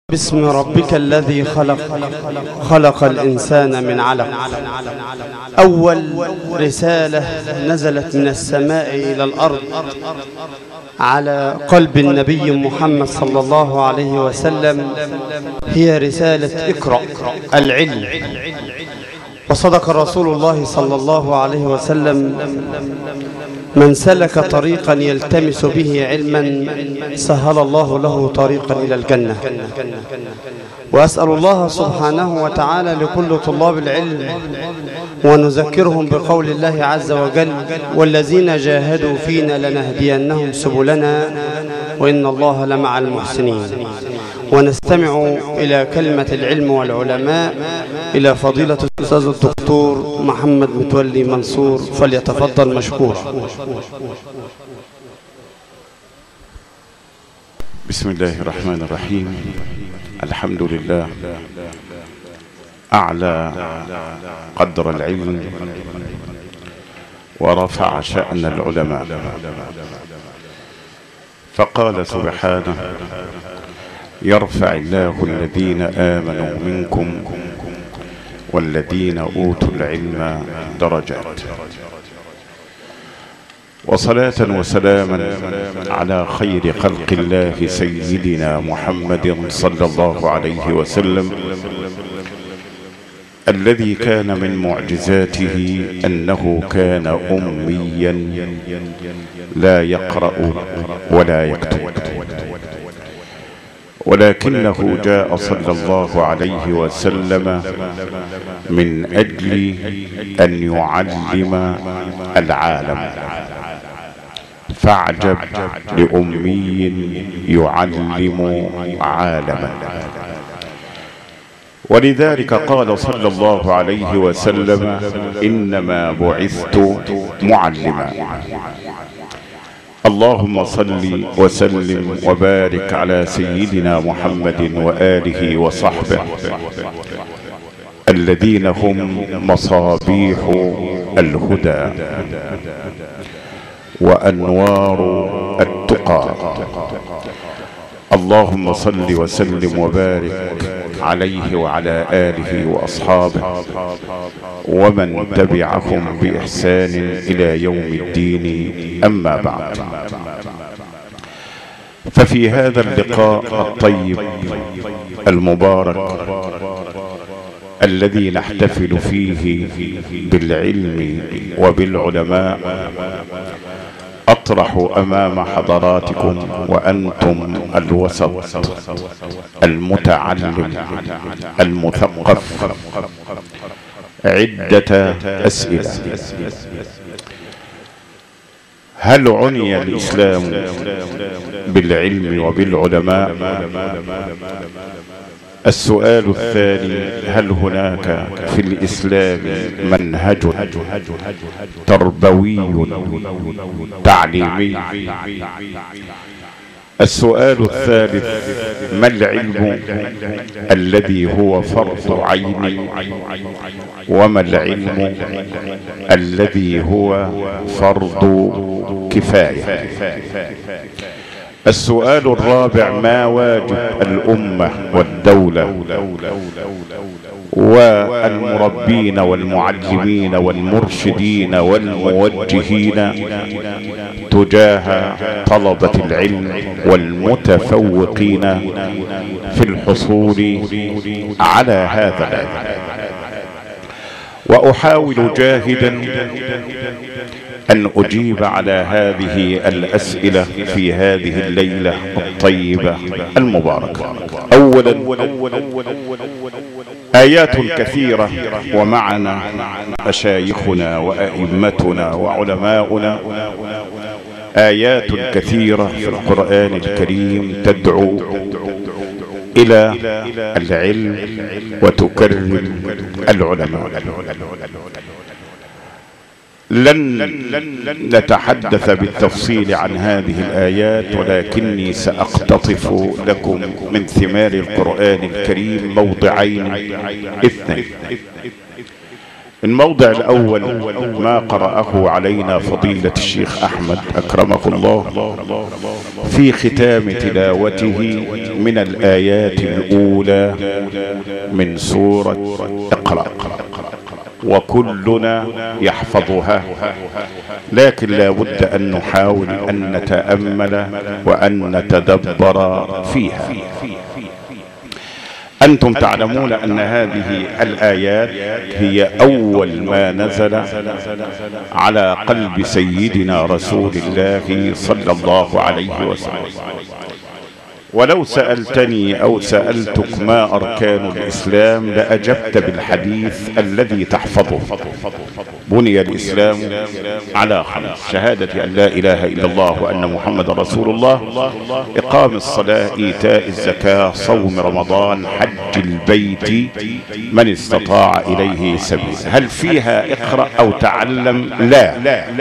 باسم ربك الذي خلق خلق الإنسان من علق أول رسالة نزلت من السماء إلى الأرض على قلب النبي محمد صلى الله عليه وسلم هي رسالة اقرأ العلم وصدق رسول الله صلى الله عليه وسلم من سلك طريقا يلتمس به علما سهل الله له طريقا إلى الجنة وأسأل الله سبحانه وتعالى لكل طلاب العلم ونذكرهم بقول الله عز وجل والذين جاهدوا فينا لنهدينهم سبلنا وإن الله لمع المحسنين ونستمع إلى كلمة العلم والعلماء إلى فضيلة الأستاذ الدكتور محمد متولي منصور فليتفضل مشكورا بسم الله الرحمن الرحيم الحمد لله أعلى قدر العلم ورفع شأن العلماء فقال سبحانه يرفع الله الذين آمنوا منكم والذين أوتوا العلم درجات وصلاة وسلاما على خير خلق الله سيدنا محمد صلى الله عليه وسلم الذي كان من معجزاته أنه كان أميا لا يقرأ ولا يكتب ولكنه جاء صلى الله عليه وسلم من أجل أن يعلم العالم فاعجب لأمي يعلم عالما ولذلك قال صلى الله عليه وسلم إنما بعثت معلما اللهم صل وسلم وبارك على سيدنا محمد وآله وصحبه الذين هم مصابيح الهدى وأنوار التقى اللهم صل وسلم وبارك عليه وعلى آله وأصحابه ومن تبعهم بإحسان إلى يوم الدين أما بعد ففي هذا اللقاء الطيب المبارك الذي نحتفل فيه بالعلم وبالعلماء أطرح أمام حضراتكم وأنتم الوسط المتعلم المثقف عدة أسئلة هل عني الإسلام بالعلم وبالعلماء السؤال الثاني هل هناك في الإسلام منهج تربوي تعليمي السؤال الثالث ما العلم الذي هو فرض عين وما العلم الذي هو فرض كفاية السؤال الرابع ما واجب الأمة والدولة والمربين والمعلمين والمرشدين والموجهين تجاه طلبة العلم والمتفوقين في الحصول على هذا العلم وأحاول جاهدا أن أجيب على هذه الأسئلة في هذه الليلة الطيبة المباركة أولا آيات كثيرة ومعنا مشايخنا وأئمتنا وعلماؤنا آيات كثيرة في القرآن الكريم تدعو إلى العلم وتكرم العلماء لن نتحدث بالتفصيل عن هذه الآيات ولكني سأقتطف لكم من ثمار القرآن الكريم موضعين اثنين الموضع الأول ما قرأه علينا فضيلة الشيخ أحمد أكرمه الله في ختام تلاوته من الآيات الأولى من سورة اقرأ وكلنا يحفظها لكن لا بد أن نحاول أن نتأمل وأن نتدبر فيها أنتم تعلمون أن هذه الآيات هي أول ما نزل على قلب سيدنا رسول الله صلى الله عليه وسلم ولو سألتني أو سألتك ما أركان الإسلام لأجبت بالحديث الذي تحفظه بني الإسلام على خمس شهادة أن لا إله إلا الله وأن محمد رسول الله إقام الصلاة إيتاء الزكاة صوم رمضان حج البيت من استطاع إليه سبيل هل فيها اقرأ أو تعلم لا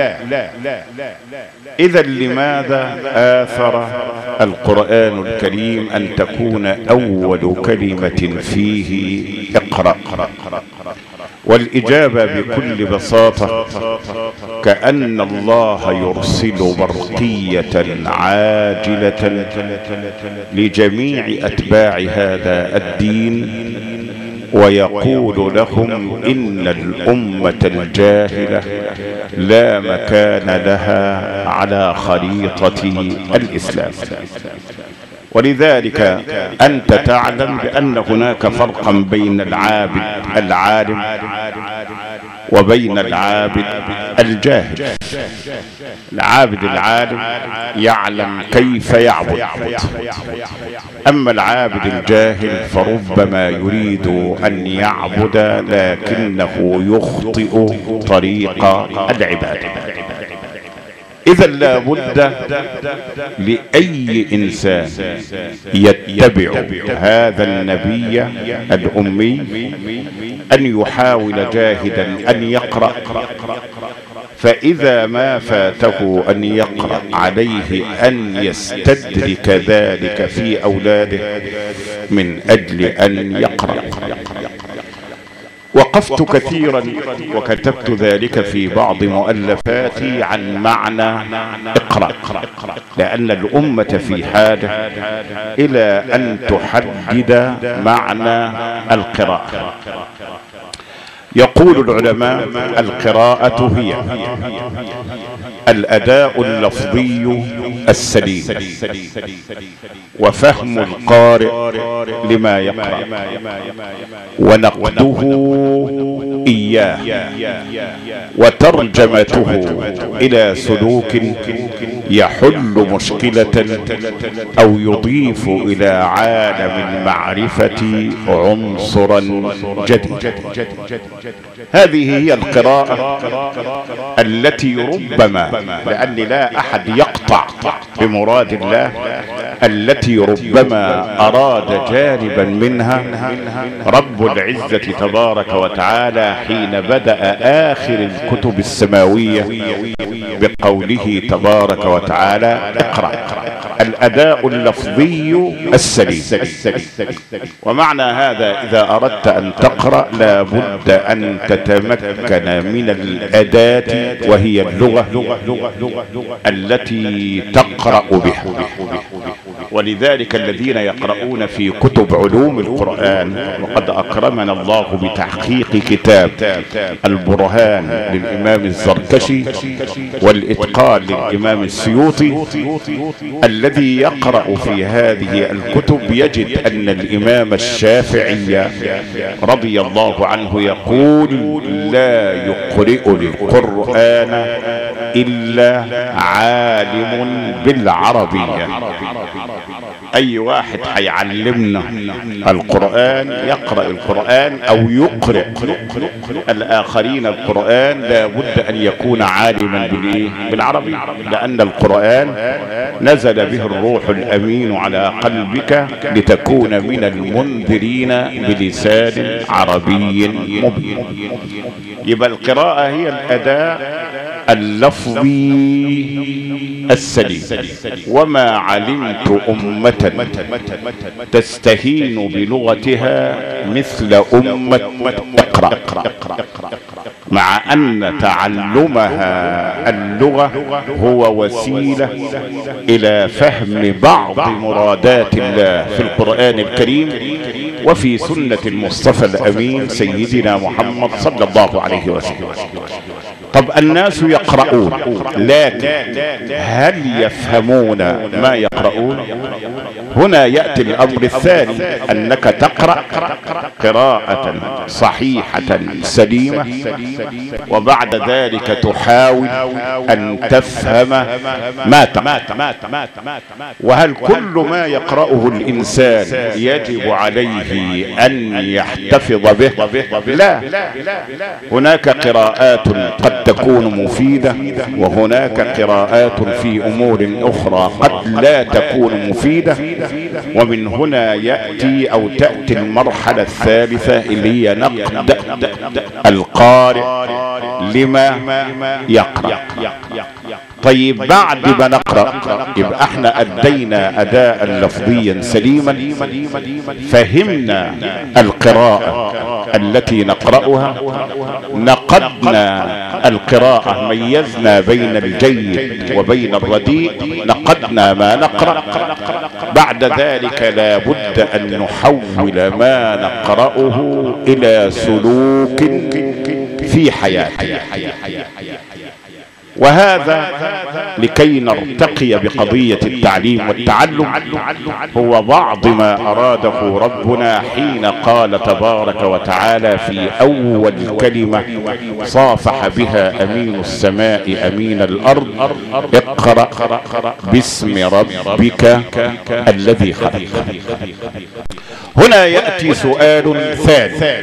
إذا لماذا آثر القرآن الكريم أن تكون أول كلمة فيه اقرأ والإجابة بكل بساطة كأن الله يرسل برقية عاجلة لجميع أتباع هذا الدين ويقول لهم إن الأمة الجاهلة لا مكان لها على خريطة الإسلام ولذلك أنت تعلم بأن هناك فرقا بين العابد العالم وبين العابد الجاهل العابد العالم يعلم كيف يعبد أما العابد الجاهل فربما يريد أن يعبد لكنه يخطئ طريق العبادة إذا لابد لأي إنسان يتبع هذا النبي الأمي أن يحاول جاهدا أن يقرأ فإذا ما فاته أن يقرأ عليه أن يستدرك ذلك في أولاده من أجل أن يقرأ وقفت كثيرا وكتبت ذلك في بعض مؤلفاتي عن معنى اقرأ لأن الأمة في حاجة إلى أن تحدد معنى القراءة يقول العلماء القراءة هي الأداء اللفظي السليم وفهم القارئ لما يقرأ ونقده إياه وترجمته إلى سلوك يحل مشكلة أو يضيف إلى عالم المعرفة عنصرا جديدا هذه هي القراءة التي ربما لأن لا أحد يقطع بمراد الله التي ربما أراد جانبا منها رب العزة تبارك وتعالى حين بدأ آخر الكتب السماوية بقوله تبارك وتعالى اقرأ الأداء اللفظي السليم ومعنى هذا إذا أردت أن تقرأ لابد أن تتمكن من الأداة وهي اللغة التي تقرأ بها ولذلك الذين يقرؤون في كتب علوم القرآن وقد أكرمنا الله بتحقيق كتاب البرهان للإمام الزركشي والإتقان للإمام السيوطي الذي يقرأ في هذه الكتب يجد أن الإمام الشافعي رضي الله عنه يقول لا يقرئ القرآن إلا عالم بالعربية اي واحد هيعلمنا القرآن يقرأ القرآن او يقرأ الاخرين القرآن لابد ان يكون عالما بالايه بالعربي لان القرآن نزل به الروح الامين على قلبك لتكون من المنذرين بلسان عربي مبين يبقى القراءة هي الاداء اللفظي السليم وما علمت أمة تستهين بلغتها مثل أمة اقرأ مع أن تعلمها اللغة هو وسيلة إلى فهم بعض مرادات الله في القرآن الكريم وفي سنة المصطفى الأمين سيدنا محمد صلى الله عليه وسلم طب الناس يقرؤون لكن هل يفهمون ما يقرؤون هنا يأتي الأمر الثاني أنك تقرأ قراءة صحيحة سليمة وبعد ذلك تحاول أن تفهم ما تقرأ وهل كل ما يقرأه الإنسان يجب عليه أن يحتفظ به لا هناك قراءات قد تكون مفيدة وهناك قراءات في أمور أخرى قد لا تكون مفيدة ومن هنا يأتي أو تأتي المرحلة الثالثة اللي هي نقد القارئ لما يقرأ طيب بعد ما نقرأ يبقى احنا ادينا اداء لفظيا سليما فهمنا القراءة التي نقرأها نقدنا القراءة ميزنا بين الجيد وبين الرديء نقدنا ما نقرأ بعد ذلك لا بد ان نحول ما نقرأه الى سلوك في حياتنا وهذا لكي نرتقي بقضية التعليم والتعلم هو بعض ما أراده ربنا حين قال تبارك وتعالى في أول كلمة صافح بها أمين السماء أمين الأرض اقرأ باسم ربك الذي خلق هنا يأتي سؤال ثاني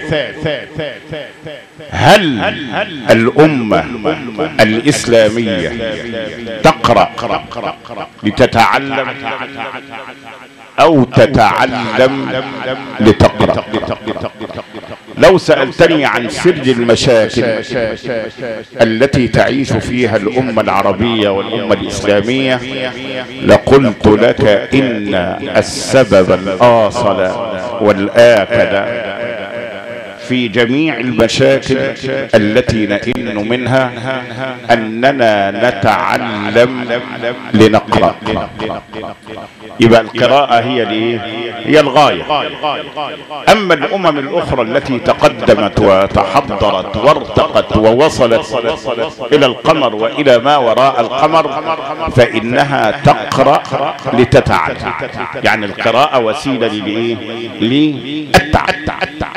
هل الأمة الإسلامية تقرأ لتتعلم أو تتعلم لتقرأ لو سألتني عن سر المشاكل التي تعيش فيها الأمة العربية والأمة الإسلامية لقلت لك إن السبب الآصل والآكد في جميع المشاكل التي نئن منها اننا نتعلم لنقرا يبقى القراءة هي الايه هي الغاية اما الامم الاخرى التي تقدمت وتحضرت وارتقت ووصلت الى القمر والى ما وراء القمر فانها تقرأ لتتعلم يعني القراءة وسيلة للايه للتعلم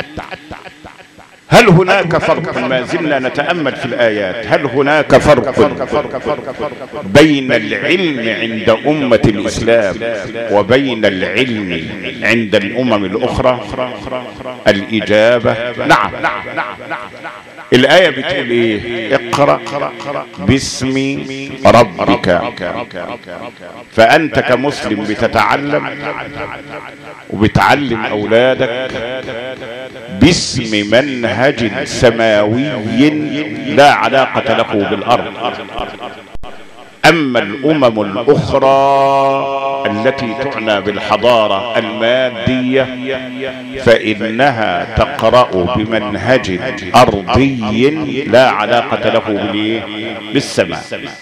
هل هناك فرق ما زلنا نتأمل في الآيات هل هناك فرق بين العلم عند أمة الإسلام وبين العلم عند الأمم الأخرى الإجابة نعم الآية بتقول إيه اقرأ باسم ربك فأنت كمسلم بتتعلم وبتعلم أولادك باسم منهج سماوي لا علاقة له بالأرض أما الأمم الأخرى التي تعنى بالحضارة المادية فإنها تقرأ بمنهج أرضي لا علاقة له بالسماء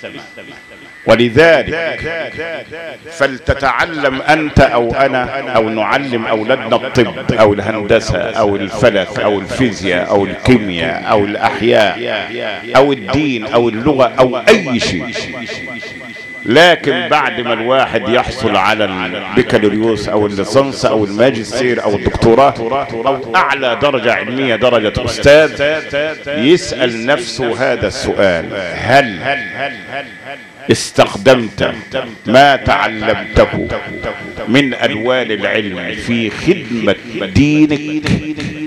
ولذلك فلتتعلم انت او انا او نعلم اولادنا الطب او الهندسة او الفلك او الفيزياء او الكيمياء او الاحياء او الدين او اللغة او اي شيء لكن بعد ما الواحد يحصل على البكالوريوس او الليسانس او الماجستير او الدكتوراه او اعلى درجة علمية درجة استاذ يسأل نفسه هذا السؤال هل استخدمت ما تعلمته من الوان العلم في خدمة دينك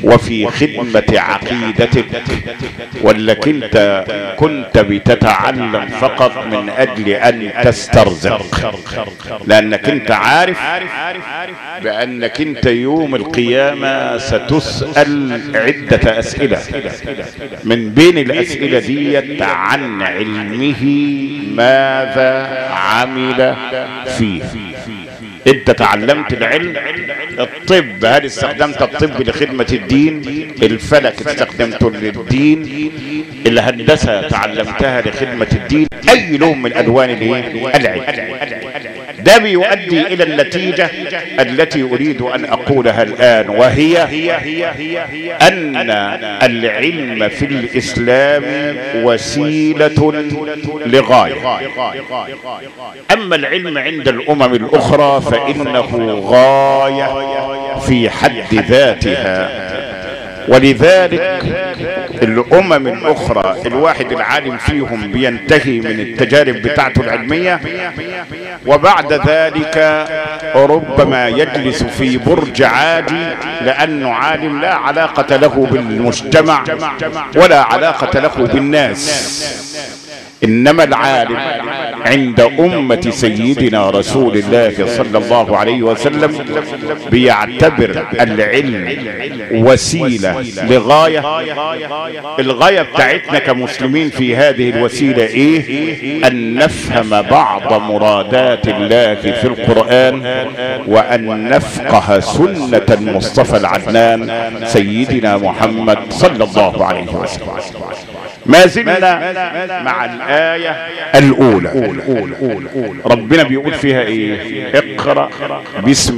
وفي خدمة عقيدتك ولا كنت كنت بتتعلم فقط من اجل ان تسترزق لانك انت عارف بانك انت يوم القيامة ستسأل عدة اسئلة من بين الاسئلة ديت عن علمه ماذا عمل فيه انت تعلمت العلم الطب هل استخدمت الطب لخدمة الدين الفلك استخدمته للدين الهندسة تعلمتها لخدمة الدين اي لون من الوان العلم ده بيؤدي الى النتيجة التي اريد ان اقولها الان وهي ان العلم في الاسلام وسيلة لغاية اما العلم عند الامم الاخرى فانه غاية في حد ذاتها ولذلك الامم الاخرى الواحد العالم فيهم بينتهي من التجارب بتاعته العلمية وبعد ذلك ربما يجلس في برج عاجي لانه عالم لا علاقة له بالمجتمع ولا علاقة له بالناس انما العالم عند امة سيدنا رسول الله صلى الله عليه وسلم بيعتبر العلم وسيلة لغاية الغاية بتاعتنا كمسلمين في هذه الوسيلة ايه ان نفهم بعض مرادات الله في القرآن وان نفقه سنة المصطفى العدنان سيدنا محمد صلى الله عليه وسلم ما زلنا مع الآية الأولى ربنا بيقول فيها ايه اقرأ باسم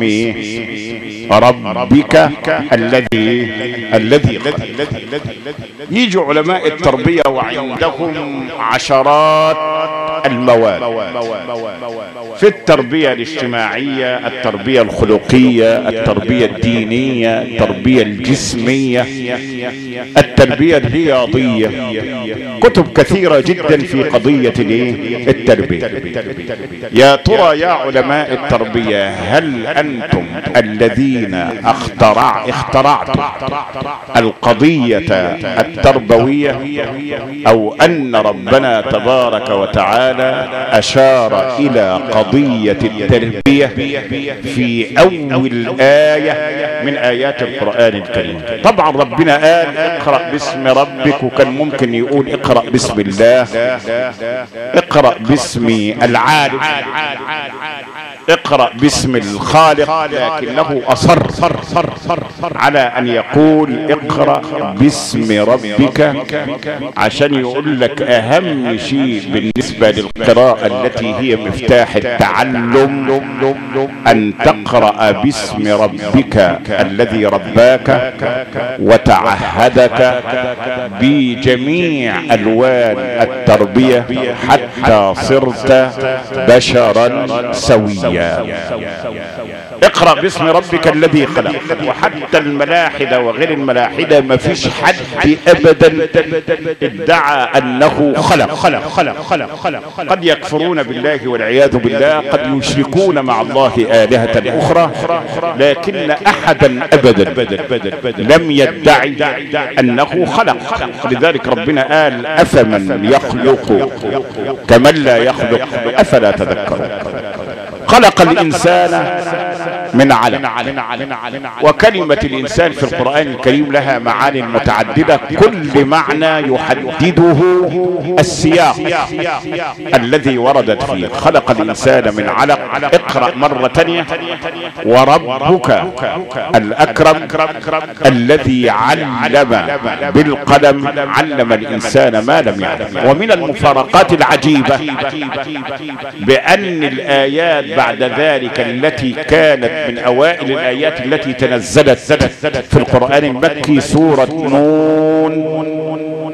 ربك الذي الذي يجي علماء التربية وعندهم عشرات المواد في التربية الاجتماعية التربية الخلقية التربية الدينية التربية الجسمية التربية الرياضية كتب كثيرة جدا في قضية التربية يا ترى يا علماء التربية هل أنتم الذين اخترع اخترعتم القضية التربوية أو أن ربنا تبارك وتعالى أشار إلى قضية التربية في أول آية من آيات القرآن الكريم طبعا ربنا قال اقرأ باسم ربك وكان ممكن يقول اقرأ باسم الله اقرأ باسم العالم اقرأ باسم الخالق لكنه أصر على أن يقول اقرأ باسم ربك عشان يقول لك أهم شيء بالنسبة للقراءة التي هي مفتاح التعلم أن تقرأ باسم ربك الذي رباك وتعهدك بجميع ألوان التربية حتى صرت بشرا سويا اقرأ باسم ربك الذي خلق وحتى الملاحدة وغير الملاحدة ما فيش حد ابدا ادعى انه خلق خلق خلق خلق خلق قد يكفرون بالله والعياذ بالله قد يشركون مع الله آلهة اخرى لكن احدا ابدا لم يدعي انه خلق لذلك ربنا قال افمن يخلق كمن لا يخلق افلا تذكرون خلق الانسان من علم وكلمة الانسان في القرآن الكريم لها معاني متعددة كل معنى يحدده السياق الذي وردت فيه خلق الانسان من علق اقرأ مرة تانية وربك الاكرم الذي علم بالقلم علم الانسان ما لم يعلم ومن المفارقات العجيبة بان الايات بعد ذلك التي كانت من اوائل الايات التي تنزلت في القرآن المكي سورة نون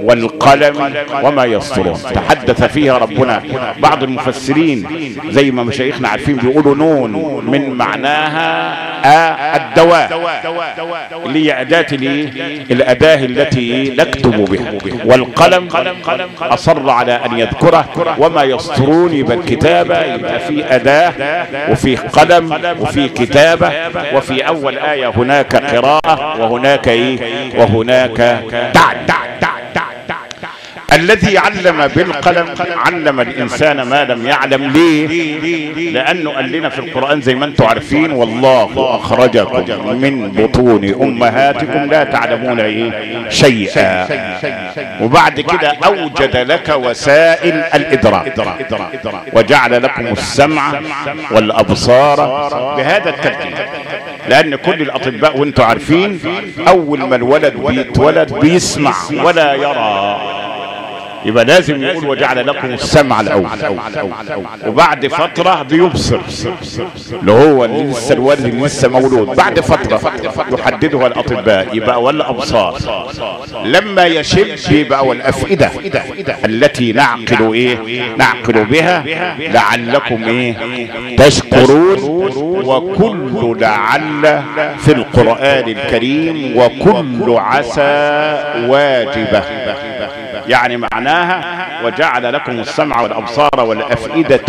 والقلم وما يسطرون تحدث فيها ربنا بعض المفسرين زي ما مشايخنا عارفين بيقولوا نون من معناها آه الدواء اللي هي أداة الأداة التي نكتب بها والقلم أصر على أن يذكره وما يسطرون يبقى الكتابة يبقى في أداة وفي قلم وفي كتابة وفي أول آية هناك قراءة وهناك إيه وهناك دع دع دع دع دع الذي علم بالقلم علم الانسان ما لم يعلم ليه لانه قال لنا في القران زي ما انتم عارفين والله اخرجكم من بطون امهاتكم لا تعلمون ايه شيئا وبعد كده اوجد لك وسائل الادراك وجعل لكم السمع والابصار بهذا الترتيب لان كل الاطباء وانتم عارفين اول ما الولد بيتولد بيسمع ولا يرى يبقى لازم يقول وجعل لكم السمع الاول وبعد فتره بيبصر اللي هو اللي لسه الولد اللي لسه مولود بعد فتره يحددها الاطباء يبقى ولا ابصار لما يشب يبقى والافئده التي نعقل ايه نعقل بها لعلكم ايه تشكرون وكل لعل في القران الكريم وكل عسى واجبه يعني معناها وجعل لكم السمع والابصار والافئده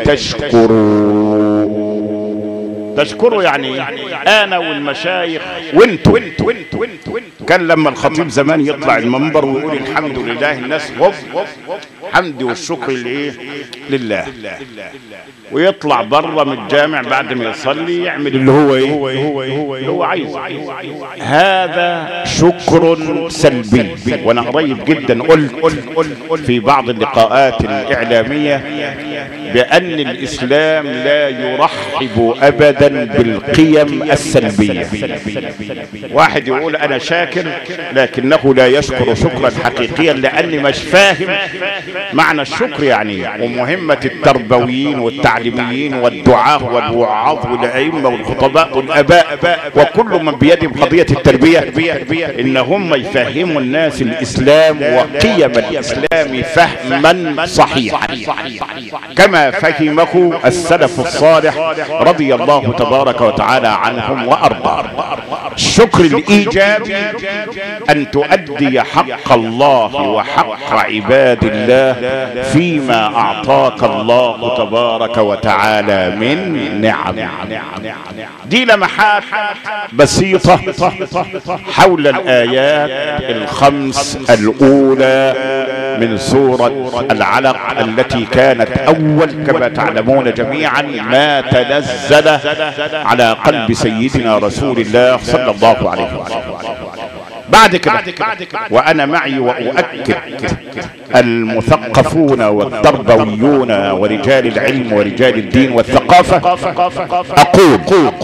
لتشكروا تشكروا يعني انا والمشايخ وانتوا كان لما الخطيب زمان يطلع المنبر ويقول الحمد لله الناس وف حمد والشكر لايه لله ويطلع بره من الجامع بعد ما يصلي يعمل اللي هو ايه اللي هو عايزه هذا شكر سلبي وانا قريب جدا قلت في بعض اللقاءات الاعلاميه بان الاسلام لا يرحب ابدا بالقيم السلبيه واحد يقول انا شاكر لكنه لا يشكر شكرا حقيقيا لاني مش فاهم معنى الشكر يعني ومهمه التربويين والتعليميين والدعاه والوعاظ والائمه والخطباء والاباء وكل من بيدهم قضيه التربيه ان هم يفهموا الناس الاسلام وقيم الاسلام فهما صحيحا كما فهمه السلف الصالح رضي الله تبارك وتعالى عنهم وارضاهم الشكر الايجابي ان تؤدي حق الله وحق عباد الله فيما اعطاك الله تبارك وتعالى من نعم دي لمحات بسيطة حول الآيات الخمس الأولى من سورة العلق التي كانت أول كما تعلمون جميعا ما تنزل على قلب سيدنا رسول الله صلى الله عليه وسلم بعد كده وانا معي واؤكد المثقفون والتربويون ورجال العلم ورجال الدين والثقافة اقول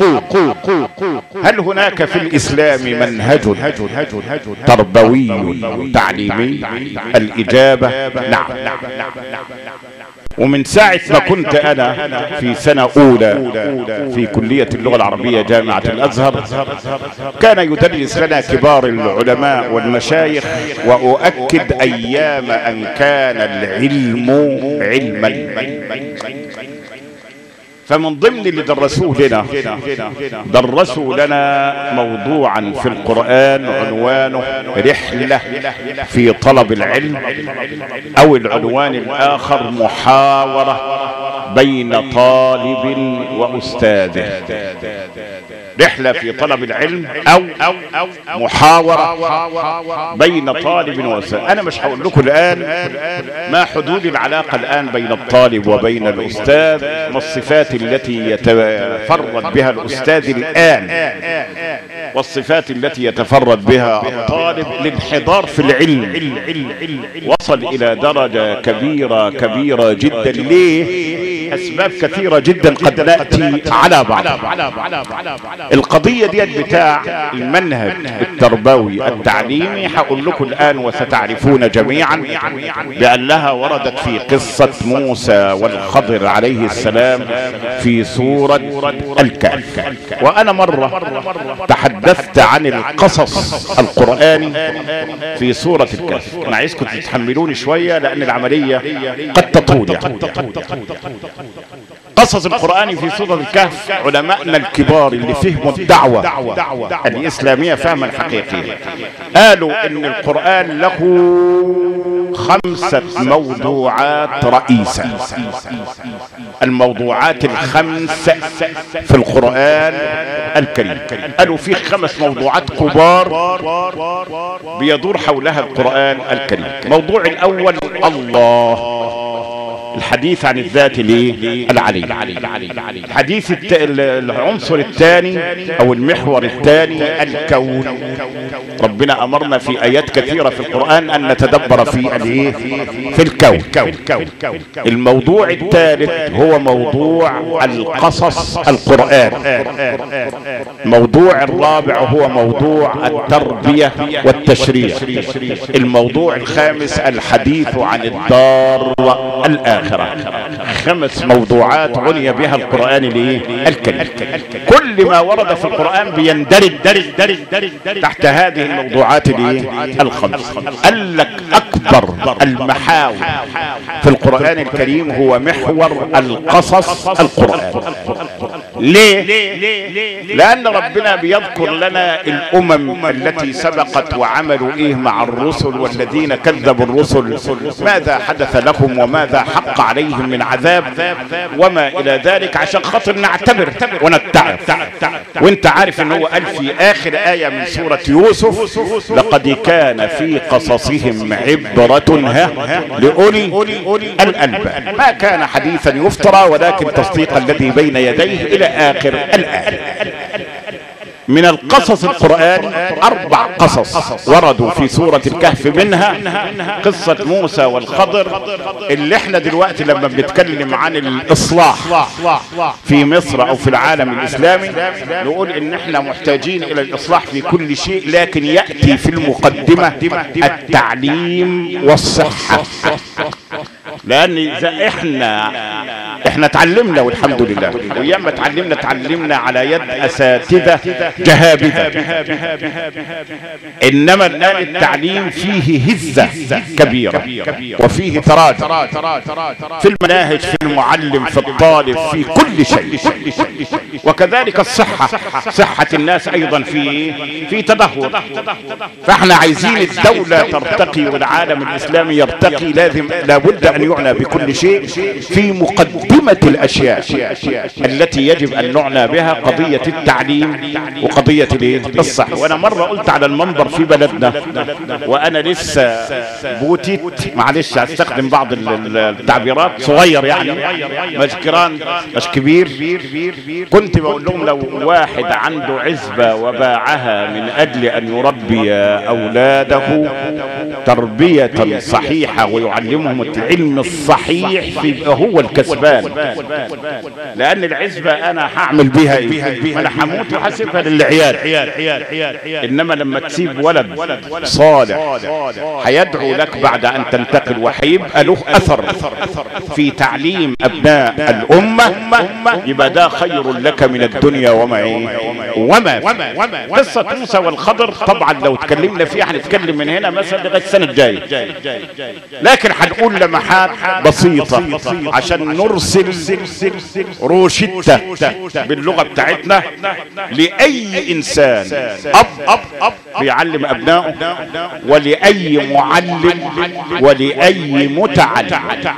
هل هناك في الاسلام منهج تربوي تعليمي الاجابة نعم ومن ساعة ما كنت أنا في سنة أولى في كلية اللغة العربية جامعة الأزهر كان يدرس لنا كبار العلماء والمشايخ وأؤكد أيام أن كان العلم علما فمن ضمن اللي درسوه لنا درسوا لنا موضوعا في القرآن عنوانه رحلة في طلب العلم او العنوان الاخر محاورة بين طالب واستاذه رحلة في طلب العلم او محاورة بين طالب واستاذ انا مش هقول لكم الان ما حدود العلاقة الان بين الطالب وبين الاستاذ ما الصفات التي يتفرد بها الاستاذ الان والصفات التي يتفرد بها الطالب الانحدار في العلم وصل الى درجة كبيرة كبيرة جدا ليه اسباب كثيره جدا قد ناتي على بعض القضيه ديت بتاع المنهج التربوي التعليمي هقول لكم الان وستعرفون جميعا بانها وردت في قصه موسى والخضر عليه السلام في سوره الكهف وانا مره تحدثت عن القصص القراني في سوره الكهف انا عايزكم تتحملوني شويه لان العمليه قد تطول يعني قصص القرآن في سورة الكهف علماءنا الكبار اللي فهموا الدعوة الإسلامية فهما حقيقيا قالوا إن القرآن له خمسة موضوعات رئيسة الموضوعات الخمس في القرآن الكريم قالوا في خمس موضوعات كبار بيدور حولها القرآن الكريم الموضوع الأول الله الحديث عن الذات ليه العلي الحديث الت... العنصر الثاني او المحور الثاني الكون ربنا امرنا في ايات كثيره في القران ان نتدبر في الايه في الكون الموضوع الثالث هو موضوع القصص القران الموضوع الرابع هو موضوع التربيه والتشريع الموضوع الخامس الحديث عن الدار الاخره خمس موضوعات عني بها القرآن الايه الكريم كل ما ورد في القرآن بيندرج درج درج درج تحت هذه الموضوعات الايه الخمس قال لك اكبر المحاور في القرآن الكريم هو محور القصص القرآن ليه لان ربنا بيذكر لنا الامم التي سبقت وعملوا ايه مع الرسل والذين كذبوا الرسل ماذا حدث لهم وماذا حق عليهم من عذاب وما الى ذلك عشان خاطر نعتبر ونتعب وانت عارف ان هو قال في اخر ايه من سوره يوسف لقد كان في قصصهم عبره ها لاولي الالباب ما كان حديثا يفترى ولكن تصديق الذي بين يديه الى اخر الايه من القصص القرآن أربع قصص وردوا في سورة الكهف منها قصة موسى والخضر اللي احنا دلوقتي لما بنتكلم عن الإصلاح في مصر أو في العالم الإسلامي نقول إن احنا محتاجين إلى الإصلاح في كل شيء لكن يأتي في المقدمة التعليم والصحة لان اذا احنا احنا اتعلمنا والحمد لله وايام ما اتعلمنا اتعلمنا على يد اساتذه جهابذه انما الان التعليم فيه هزه كبيره وفيه تراجع في المناهج في المعلم في الطالب في كل شيء وكذلك الصحه صحه الناس ايضا في في تدهور فاحنا عايزين الدوله ترتقي والعالم الاسلامي يرتقي لازم لابد ان يعنى بكل شيء في مقدمة الأشياء التي يجب أن نعنى بها قضية التعليم وقضية الصحة وأنا مرة قلت على المنبر في بلدنا وأنا لسه بوتيت معلش هستخدم بعض التعبيرات صغير يعني مش كران مش كبير كنت بقول لهم لو واحد عنده عزبة وباعها من أجل أن يربي أولاده تربية صحيحة ويعلمهم العلم الصحيح في هو الكسبان لان العزبة انا هعمل بها ايه انا هموت وحاسبها للعيال انما لما تسيب ولد صالح هيدعو لك بعد ان تنتقل وهيبقى له اثر في تعليم ابناء الامة يبقى ده خير لك من الدنيا وما ايه وما قصة موسى والخضر طبعا لو تكلمنا فيها هنتكلم من هنا مثلا لغاية السنة الجاية لكن هنقول لمحات بسيطة عشان نرسل روشتة باللغة بتاعتنا لأي إنسان أب أب أب بيعلم أبنائه ولأي معلم ولأي متعلم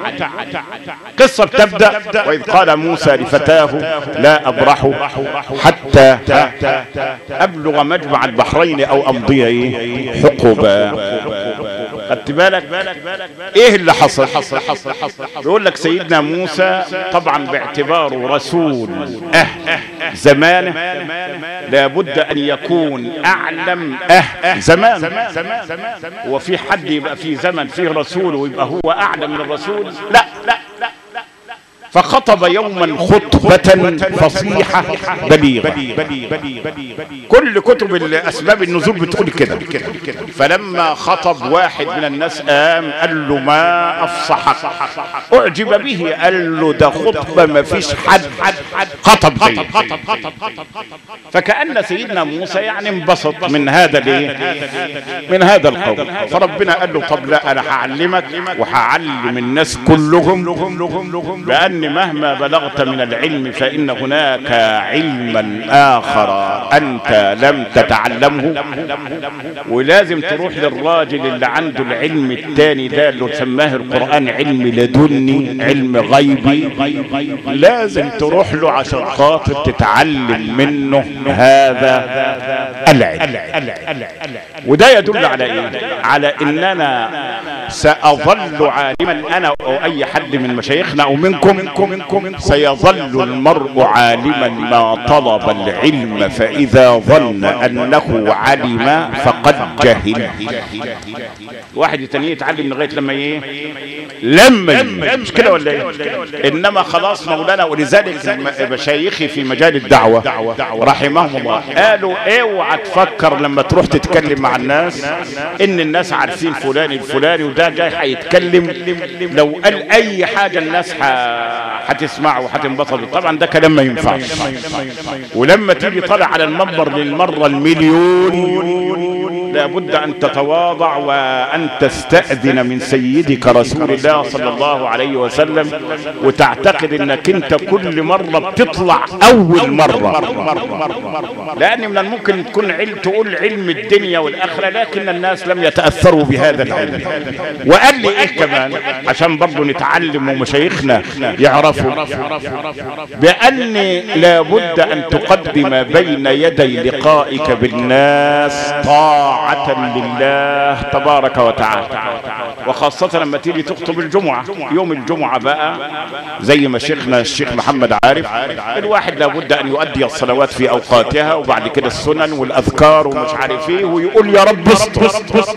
قصة تبدأ وإذ قال موسى لفتاه لا أبرح حتى أبلغ مجمع البحرين أو أمضي حقبا خدت بالك ايه اللي حصل حصل حصل حصل بيقول لك سيدنا موسى طبعا باعتباره رسول اه زمانه لابد ان يكون اعلم اه زمان وفي حد يبقى في زمن فيه رسول ويبقى هو اعلم من الرسول لا لا لا فخطب يوما خطبة فصيحة بليغة كل كتب اسباب النزول بتقول كده فلما خطب واحد من الناس قام قال له ما افصحك اعجب به قال له ده خطبة ما فيش حد خطب زي فكأن سيدنا موسى يعني انبسط من هذا الايه من هذا القول فربنا قال له طب لا انا هعلمك وهعلم الناس كلهم بان مهما بلغت من العلم فان هناك علما اخر انت لم تتعلمه ولازم تروح للراجل اللي عنده العلم التاني ده اللي سماه القران علم لدني علم غيبي لازم تروح له عشان خاطر تتعلم منه هذا العلم وده يدل على ايه على اننا ساظل عالما انا او اي حد من مشايخنا او منكم سيظل المرء عالما ما طلب العلم فاذا ظن انه علم فقد جهل واحد التاني يتعلم لغايه لما ايه لما مش كده ولا ايه انما خلاص مولانا ولذلك مشايخي في مجال الدعوه رحمهم الله قالوا اوعى تفكر لما تروح تتكلم مع الناس ان الناس عارفين فلان الفلاني وده جاي هيتكلم لو قال اي حاجه الناس هتسمعه وهتنبسط طبعا ده كلام ما ينفعش ولما تيجي طالع على المنبر للمره المليون لابد ان تتواضع وان تستاذن من سيدك رسول الله صلى الله عليه وسلم وتعتقد انك انت كل مره بتطلع اول مره لان من الممكن تكون علم تقول علم الدنيا والاخره لكن الناس لم يتاثروا بهذا العلم وقال لي ايه كمان عشان برضه نتعلم ومشايخنا يعرفوا بان لابد ان تقدم بين يدي لقائك بالناس طاعه لله تبارك وتعالى وخاصة لما تيجي تخطب الجمعة يوم الجمعة بقى زي ما شيخنا الشيخ محمد عارف الواحد لابد ان يؤدي الصلوات في اوقاتها وبعد كده السنن والاذكار ومش عارف ايه ويقول يا رب استر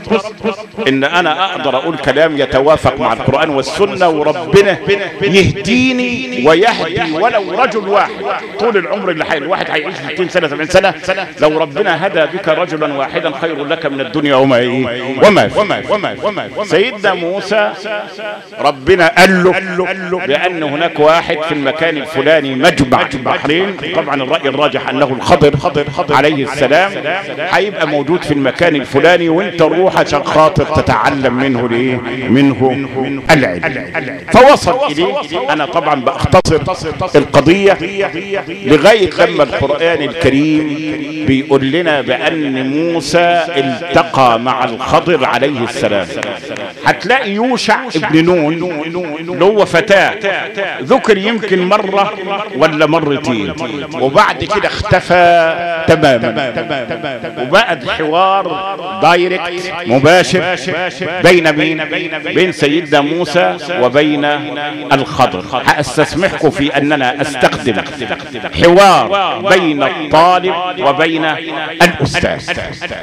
ان انا اقدر اقول كلام يتوافق مع القرآن والسنة وربنا يهديني ويهدي ولو رجل واحد طول العمر اللي حي الواحد هيعيش 60 سنة 70 سنة لو ربنا هدى بك رجلا واحدا خير لك من الدنيا وما ايه وما وما وما وما سيدنا موسى ربنا قال له بان هناك واحد في المكان الفلاني مجمع البحرين طبعا الراي الراجح انه الخضر عليه السلام هيبقى موجود في المكان الفلاني وانت روح عشان خاطر تتعلم منه ليه منه العلم فوصل اليه انا طبعا باختصر القضيه لغايه لما القران الكريم بيقول لنا بان موسى التقى مع الخضر عليه السلام هتلاقي يوشع ابن نون اللي هو فتاة ذكر يمكن مرة ولا مرتين وبعد كده اختفى تماما وبقى الحوار دايركت مباشر بين مين بين سيدنا موسى وبين الخضر هاستسمحكم في اننا استخدم حوار بين الطالب وبين الاستاذ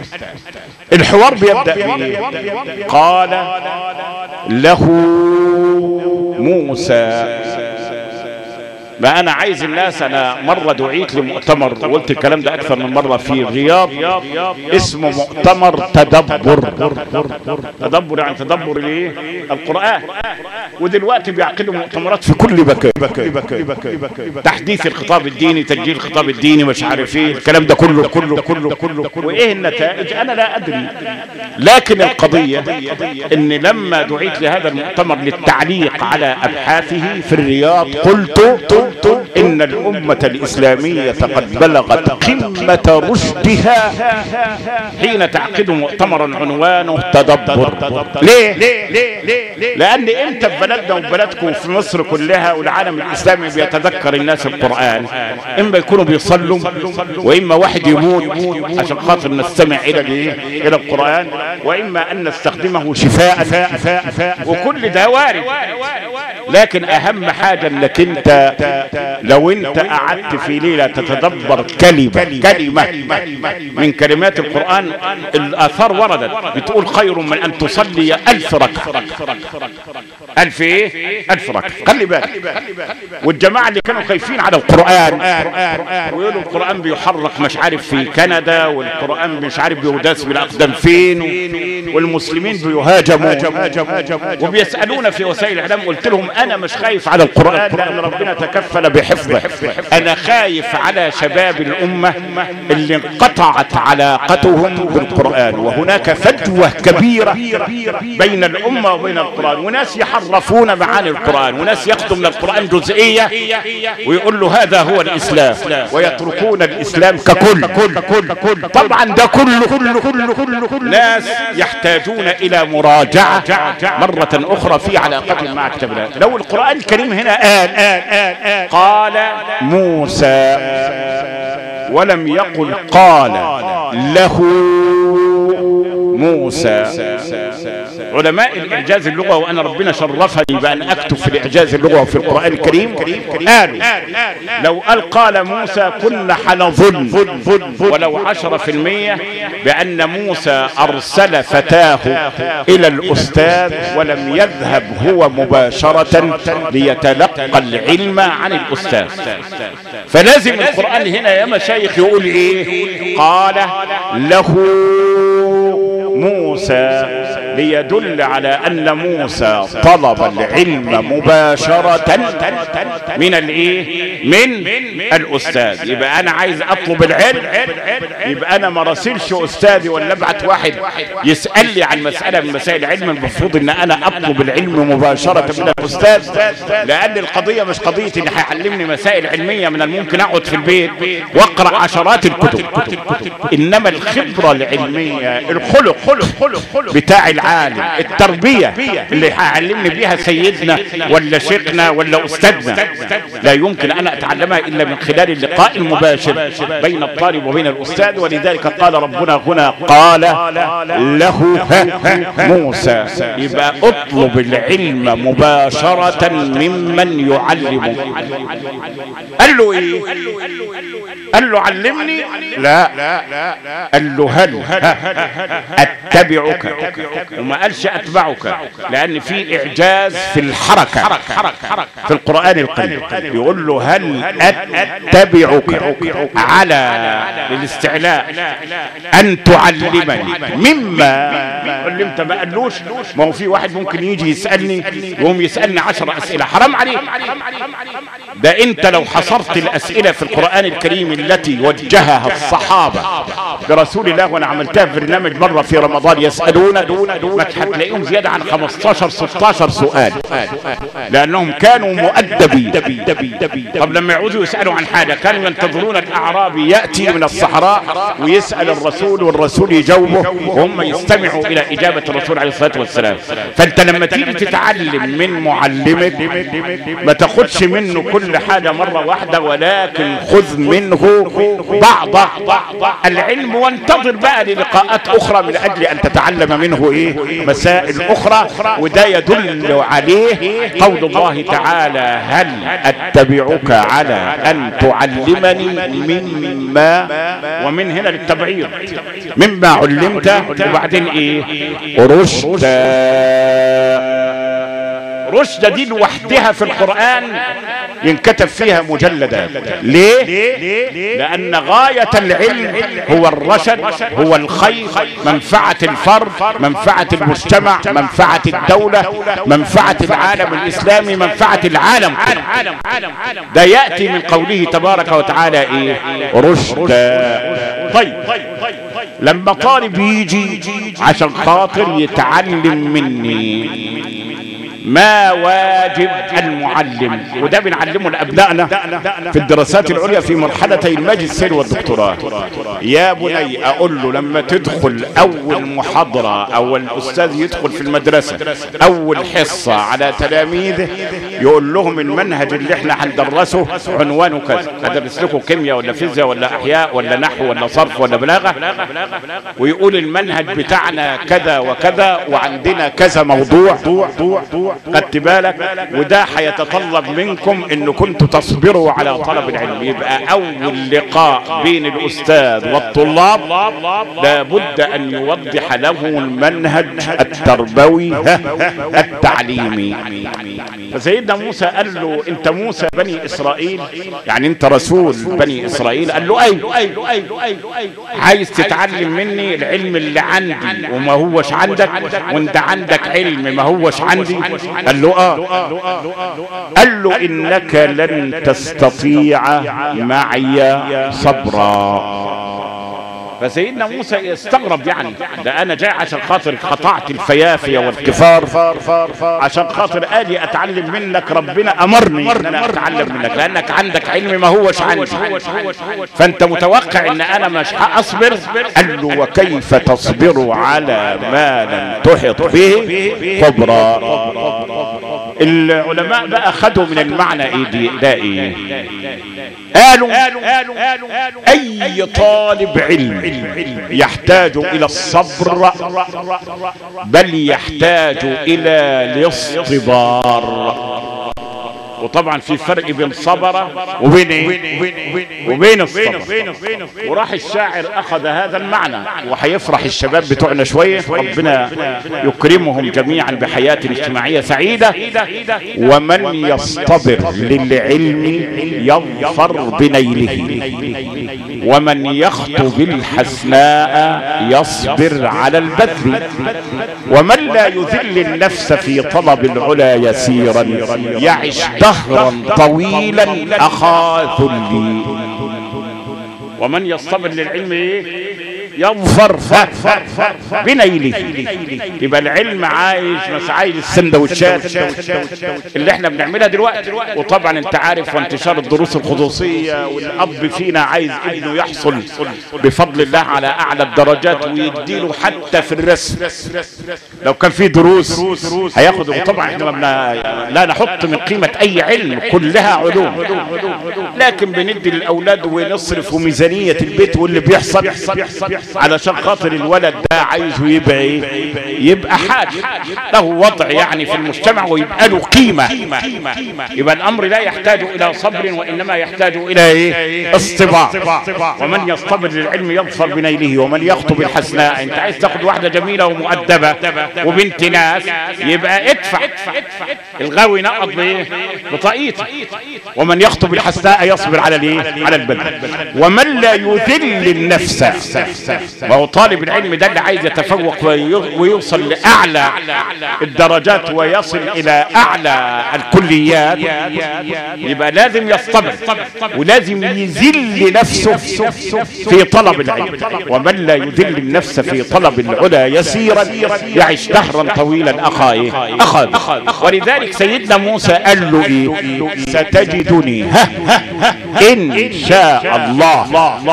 الحوار بيبدأ بإيه قال له موسى ما انا عايز الناس انا مرة دعيت لمؤتمر وقلت الكلام ده اكثر من مرة في الرياض اسمه مؤتمر تدبر تدبر يعني تدبر الايه القرآن ودلوقتي بيعقدوا مؤتمرات في كل مكان تحديث الخطاب الديني تسجيل الخطاب الديني مش عارف ايه الكلام ده كله كله كله كله وايه النتائج انا لا ادري لكن القضية ان لما دعيت لهذا المؤتمر للتعليق على ابحاثه في الرياض قلت ان الامة الاسلامية قد بلغت قمة رشدها حين تعقد مؤتمرا عنوانه تدبر ليه لان انت في بلدنا وفي بلدكم وفي مصر كلها والعالم الاسلامي بيتذكر الناس القرآن اما يكونوا بيصلوا واما واحد يموت عشان خاطر نستمع الى الى القرآن واما ان نستخدمه شفاء وكل ده وارد لكن اهم حاجة انك انت لو انت قعدت في ليلة تتدبر كلمة كلمة من كلمات القرآن الاثار وردت بتقول خير من ان تصلي الف ركعة ألف إيه ألف ركعة خلي بالك والجماعة اللي كانوا خايفين على القرآن ويقولوا القرآن بيحرق مش عارف في كندا والقرآن مش عارف بيداس بالأقدام فين والمسلمين بيهاجموا وبيسألونا في وسائل الإعلام قلت لهم أنا مش خايف على القرآن لأن ربنا تكفل بحفظه أنا خايف على شباب الأمة اللي انقطعت علاقتهم بالقرآن وهناك فجوة كبيرة بين الأمة وبين القرآن وناس يحرفون معاني القرآن وناس ياخذوا من القرآن جزئية ويقول له هذا هو الإسلام ويتركون الإسلام ككل طبعا ده كله ناس يحتاجون إلى مراجعة مرة أخرى في علاقتهم مع كتاب الله لو القرآن الكريم هنا قال قال موسى ولم يقل قال له موسى علماء الإعجاز اللغة وأنا ربنا شرفني بأن أكتب في الإعجاز اللغة وفي القرآن الكريم قالوا لو قال قال موسى كنا حنظن ولو عشرة في المية بأن موسى أرسل فتاه إلى الأستاذ ولم يذهب هو مباشرة ليتلقى العلم عن الأستاذ فلازم القرآن هنا يا مشايخ يقول إيه قال له موسى ليدل على ان موسى طلب العلم مباشرة من الايه من الاستاذ يبقى انا عايز اطلب العلم يبقى انا ما راسلش استاذي ولا ابعت واحد يسال لي عن مساله من مسائل العلم المفروض ان انا اطلب العلم مباشرة من الاستاذ لان القضية مش قضية ان هيعلمني مسائل علمية من الممكن اقعد في البيت واقرا عشرات الكتب انما الخبرة العلمية الخلق بتاع العالم التربية اللي هيعلمني بيها سيدنا ولا شيخنا ولا أستاذنا لا يمكن أن أتعلمها إلا من خلال اللقاء المباشر بين الطالب وبين الأستاذ ولذلك قال ربنا هنا قال له موسى يبقى اطلب العلم مباشرة ممن يعلمه قال له ايه قال له علمني لا قال له هل اتبعك وما قالش اتبعك لان في اعجاز في الحركة في القرآن الكريم يقول له هل اتبعك على الاستعلاء ان تعلمني مما علمت ما قالوش ما هو في واحد ممكن يجي يسألني وهم يسألني عشر اسئلة حرام عليك ده انت لو حصرت الاسئلة في القرآن الكريم التي وجهها الصحابة برسول الله وانا عملتها في برنامج مرة في رمضان يسألون ما هتلاقيهم زيادة عن 15 16 سؤال لانهم كانوا مؤدبين طب لما يعوزوا يسألوا عن حاجة كانوا ينتظرون الاعرابي يأتي من الصحراء ويسأل الرسول والرسول يجاوبه وهم يستمعوا الى اجابة الرسول عليه الصلاة والسلام فانت لما تيجي تتعلم من معلمك ما تاخدش منه كل حاجة مرة واحدة ولكن خذ منه بعض العلم وانتظر بقى للقاءات اخرى من اجل ان تتعلم منه ايه مسائل اخرى وده يدل عليه قول الله تعالى هل اتبعك على ان تعلمني مما ومن هنا للتبعير مما علمت وبعدين ايه رشد رشد دي لوحدها في القرآن ينكتب فيها مجلدات ليه لأن غاية العلم هو الرشد هو الخير منفعة الفرد منفعة المجتمع منفعة الدولة منفعة العالم الإسلامي منفعة العالم ده يأتي من قوله تبارك وتعالى إيه رشد طيب لما طالب يجي عشان خاطر يتعلم مني ما واجب المعلم وده بنعلمه لابنائنا في الدراسات العليا في مرحلتي الماجستير والدكتوراه يا بني اقول له لما تدخل اول محاضره او الاستاذ يدخل في المدرسه اول حصه على تلاميذه يقول لهم المنهج اللي احنا هندرسه عنوانه كذا ادرس لكم كيمياء ولا فيزياء ولا احياء ولا نحو ولا صرف ولا بلاغه ويقول المنهج بتاعنا كذا وكذا وعندنا كذا موضوع خدت بالك وده هيتطلب منكم ان كنتوا تصبروا على طلب العلم يبقى اول لقاء بين الاستاذ والطلاب لابد ان يوضح له المنهج التربوي التعليمي فسيدنا موسى قال له انت موسى بني اسرائيل يعني انت رسول بني اسرائيل قال له ايوه ايوه ايوه ايوه عايز تتعلم مني العلم اللي عندي وما هوش عندك وانت عندك علم ما هوش عندي قال له اه قال له انك لن تستطيع معي صبرا فسيدنا موسى يستغرب يعني ده انا جاي عشان خاطر قطعت الفيافيه والكفار عشان خاطر اجي اتعلم منك ربنا امرني ان انا اتعلم منك لانك عندك علم ما هوش عندي فانت متوقع ان انا مش هاصبر قال له وكيف تصبر على ما لم تحط به خبرا العلماء بقى خدوا من المعنى ايه دي ده ايه قالوا اي طالب علم يحتاج الى الصبر بل يحتاج الى الاصطبار وطبعا في فرق بين صبر وبين ايه وبين الصبر وراح الشاعر اخذ هذا المعنى وهيفرح الشباب بتوعنا شويه ربنا يكرمهم جميعا بحياه اجتماعيه سعيده ومن يصطبر للعلم يظفر بنيله ومن يخطو بالحسناء يصبر على البذل ومن لا يذل النفس في طلب العلا يسيرا يعش دهرا طويلا اخا ذلي ومن يصطبر للعلم ايه يظفر بنيله يبقى العلم عايش مش عايز السندوتشات اللي احنا بنعملها دلوقتي وطبعا انت عارف وانتشار الدروس الخصوصيه والاب فينا عايز ابنه يحصل بفضل الله على اعلى الدرجات ويديله حتى في الرسم لو كان في دروس هياخد وطبعا احنا ما لا نحط من قيمه اي علم كلها علوم لكن بندي للاولاد ونصرف وميزانيه البيت واللي بيحصل علشان خاطر الولد ده عايزه يبقى ايه يبقى حاجة له وضع يعني في المجتمع ويبقى له قيمة يبقى الامر لا يحتاج الى صبر وانما يحتاج الى ايه اصطبار ومن يصطبر للعلم يظفر بنيله ومن يخطب الحسناء انت عايز تاخد واحدة جميلة ومؤدبة وبنت ناس يبقى ادفع الغاوي نقض بايه بطاقيته ومن يخطب الحسناء يصبر على الايه على البذل ومن لا يذل النفس وهو طالب العلم ده اللي عايز يتفوق ويوصل لأعلى الدرجات ويصل إلى أعلى الكليات يبقى لازم يصطبر ولازم يذل نفسه في طلب العلم ومن لا يذل النفس في طلب العلا يسيرا يعيش دهرا طويلا أخا إيه أخا ولذلك سيدنا موسى قال له إيه ستجدني ها ها إن شاء الله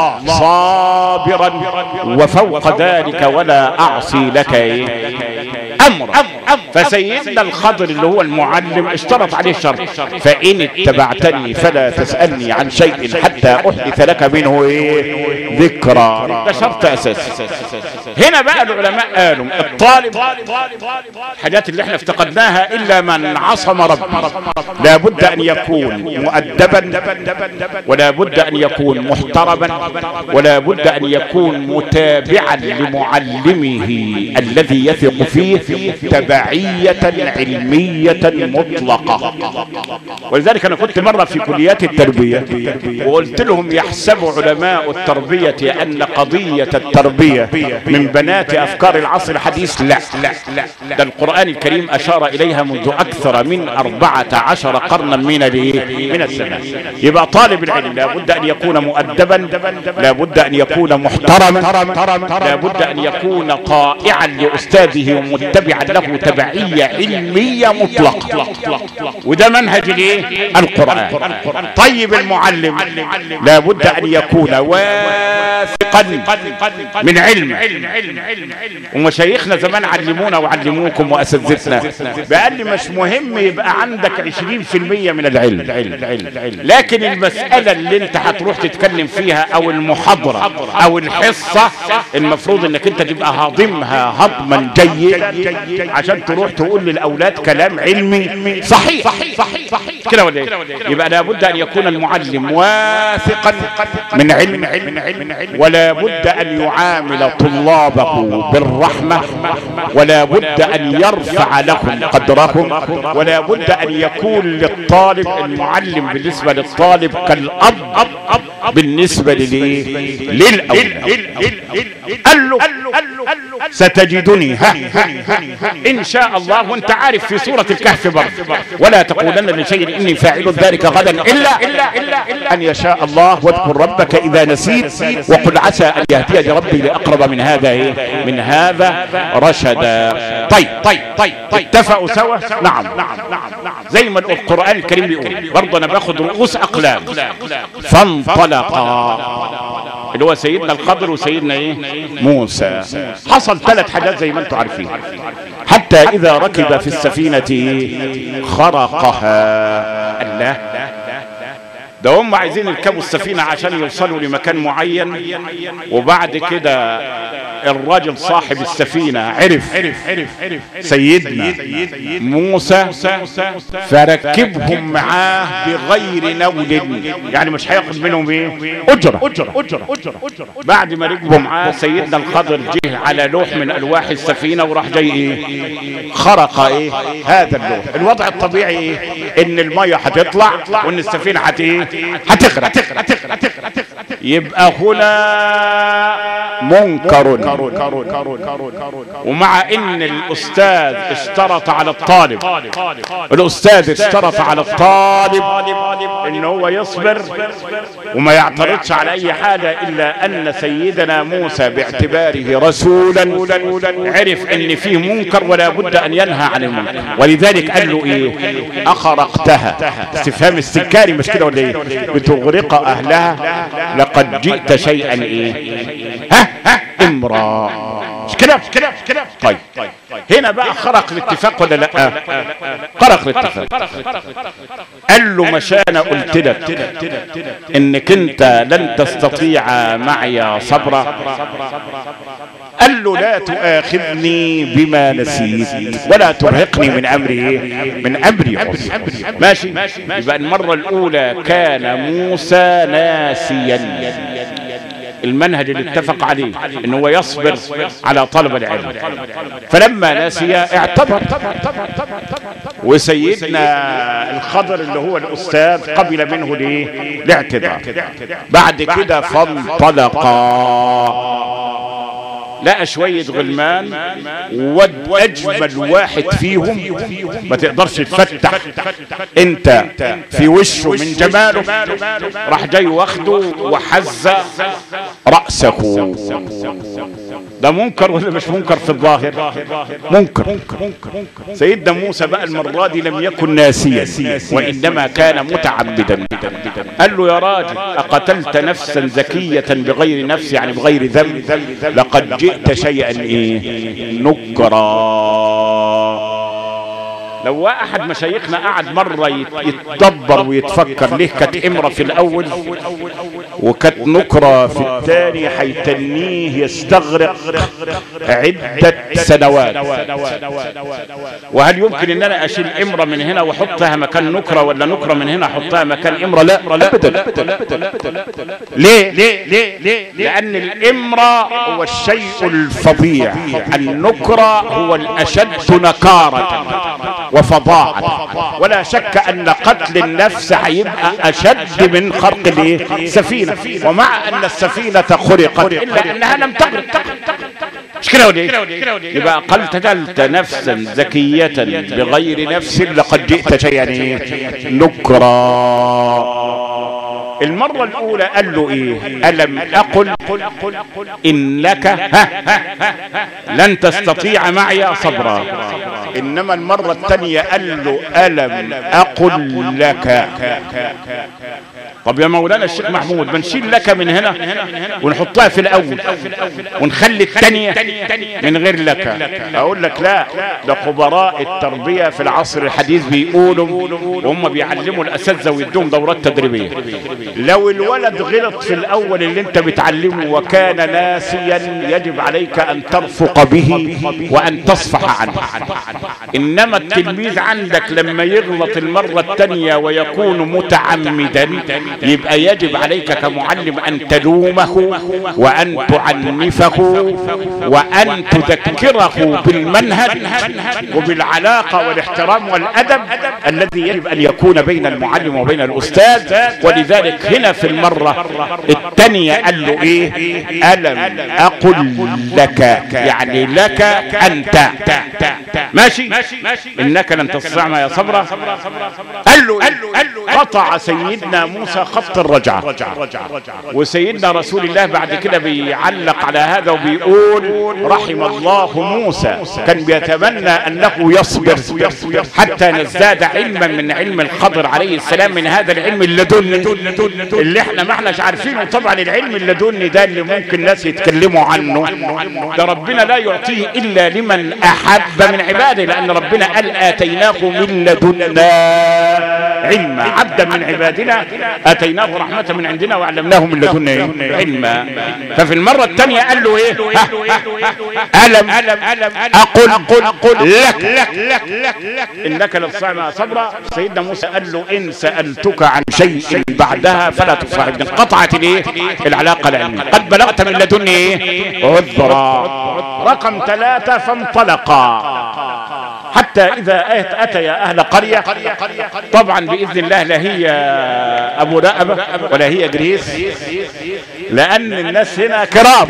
صابرا وفوق ذلك ولا اعصي لك ايه امر فسيدنا الخضر اللي هو المعلم اشترط عليه شرط فان اتبعتني فلا تسالني عن شيء حتى احدث لك منه ايه ذكرى ده شرط اساسي هنا بقى العلماء قالوا الطالب الحاجات اللي احنا افتقدناها الا من عصم ربه لابد ان يكون مؤدبا ولا بد ان يكون محترما ولا بد ان يكون متابعا لمعلمه الذي يثق فيه تبعية علمية مطلقة ولذلك انا كنت مرة في كليات التربية وقلت لهم يحسب علماء التربية ان قضية التربية من بنات افكار العصر الحديث لا لا لا ده القرآن الكريم اشار اليها منذ اكثر من اربعة عشر قرنا من الايه من الزمان يبقى طالب العلم لابد ان يكون مؤدبا لابد ان يكون محترما لابد ان يكون طائعا لاستاذه ومتبعا له تبعية علمية مطلقة وده منهج الايه القرآن طيب المعلم لابد ان يكون واثقا من علم ومشايخنا زمان علمونا وعلموكم واساتذتنا بقال لي مش مهم يبقى عندك 20% من العلم لكن المسألة اللي انت هتروح تتكلم فيها او المحاضرة او الحصة المفروض انك انت تبقى هاضمها هضما جيدا عشان تروح تقول للاولاد كلام علمي صحيح كده ولا ايه يبقى لابد ان يكون المعلم واثقا من علم ولا بد ان يعامل طلابه بالرحمة ولا بد ان يرفع لهم قدرهم ولا بد ان يكون للطالب المعلم بالنسبة للطالب كالاب بالنسبة لليه للاولاد قال له ستجدني ها ان شاء الله وانت عارف في سورة الكهف برضه ولا تقولن لشيء اني فاعل ذلك غدا الا الا الا ان يشاء الله واذكر ربك اذا نسيت وقل عسى ان يهديني ربي لاقرب من هذا ايه من هذا رشدا طيب طيب طيب اتفقوا سوا نعم زي ما القران الكريم بيقول برضه انا باخد رؤوس اقلام فانطلقا اللي هو سيدنا الخضر وسيدنا ايه موسى حصل ثلاث حاجات زي ما انتم عارفين حتى اذا ركب في السفينة خرقها الله ده هم عايزين يركبوا السفينة عشان يوصلوا لمكان معين وبعد كده الراجل صاحب السفينة عرف سيدنا موسى فركبهم معاه بغير نول يعني مش هياخد منهم ايه اجرة بعد ما ركبوا معاه سيدنا الخضر جه على لوح من الواح السفينة وراح جاي ايه خرق ايه هذا اللوح الوضع الطبيعي ايه ان المية هتطلع وان السفينة هت ايه هتغرق يبقى هنا منكر ومع ان الاستاذ اشترط على الطالب الاستاذ اشترط على الطالب ان هو يصبر وما يعترضش على اي حاجة الا ان سيدنا موسى باعتباره رسولا عرف ان فيه منكر ولا بد ان ينهى عن المنكر ولذلك قال له ايه اخرقتها استفهام السكاري مش كده ولا ايه بتغرق اهلها لقد جئت شيئا ايه ها ها امرا مش كده مش كده مش كده طيب هنا بقى خرق الاتفاق ولا لا خرق الاتفاق قال له مش انا قلت لك انك انت لن تستطيع معي صبرا قال له لا تؤاخذني بما نسيت ولا ترهقني من امري من امري ماشي يبقى المره الاولى كان موسى ناسيا المنهج اللي اتفق عليه ان هو يصبر على طلب العلم فلما نسي اعتبر وسيدنا الخضر اللي هو الاستاذ قبل منه ليه الاعتذار بعد كده فانطلقا لقى شوية غلمان واجمل واحد فيهم ما تقدرش تفتح انت في وشه من جماله راح جاي واخده وحز رأسه ده منكر ولا مش منكر في الظاهر منكر سيدنا موسى بقى المرة دي لم يكن ناسيا وإنما كان متعمدا قال له يا راجل أقتلت نفسا زكية بغير نفس يعني بغير ذنب لقد جئت شيئا ايه نكرا لو واحد مشايخنا قعد مرة يتدبر ويتفكر ليه كانت امرة في الاول وكانت نكرة في الثاني هيتنيه يستغرق عدة سنوات وهل يمكن ان انا اشيل امرة من هنا واحطها مكان نكرة ولا نكرة من هنا احطها مكان امرة لا ابدا ليه ليه ليه ليه لان الامرة هو الشيء الفظيع النكرة هو الاشد نكارة وفظاعة ولا شك ان قتل النفس هيبقى اشد من خرق السفينة ومع ان السفينة خرقت الا انها لم تغرق مش كده ولا ايه يبقى قتلت نفسا زكية بغير نفس لقد جئت شيئا نكرا المرة الأولى قال له إيه ألم أقل إنك ها لن تستطيع معي صبرا إنما المرة الثانية قال له ألم اقل لك طب يا مولانا الشيخ محمود بنشيل لك من هنا ونحطها في الاول ونخلي الثانيه من غير لك اقول لك لا ده خبراء التربيه في العصر الحديث بيقولوا وهم بيعلموا الاساتذه ويدوهم دورات تدريبيه لو الولد غلط في الاول اللي انت بتعلمه وكان ناسيا يجب عليك ان ترفق به وان تصفح عنه انما التلميذ عندك لما يغلط المره الثانيه ويكون متعمدا يبقى يجب عليك كمعلم ان تلومه وان تعنفه وان تذكره بالمنهج وبالعلاقه والاحترام والادب الذي يجب ان يكون بين المعلم وبين الاستاذ ولذلك هنا في المره الثانيه قال له ايه الم اقل لك يعني لك انت ماشي انك لن تستطيع ما يا صبرا قال له إيه؟ قطع سيدنا موسى خط الرجعه وسيدنا رسول الله بعد كده بيعلق على هذا وبيقول رحم الله موسى كان بيتمنى انه يصبر حتى نزداد علما من علم الخضر عليه السلام من هذا العلم اللدني اللي احنا ما احناش عارفينه طبعا العلم اللدني ده اللي ممكن الناس يتكلموا عنه ده ربنا لا يعطيه الا لمن احب من عباده لان ربنا قال اتيناه من لدنا علما عبدا من عبادنا اتيناه رحمه من عندنا وعلمناه من لدنا إيه؟ علما ففي المره الثانيه قال له ايه ها ها الم اقل اقل لك لك لك لك انك لتصعب صبرا سيدنا موسى قال له ان سالتك عن شيء بعدها فلا تصاحبني قطعت الايه العلاقه العلميه قد بلغت من لدني ايه عذرا رقم ثلاثه فانطلقا حتى إذا أتيا أهل قرية طبعا بإذن الله لا هي أبو رأبة ولا هي جريس لأن الناس هنا كرام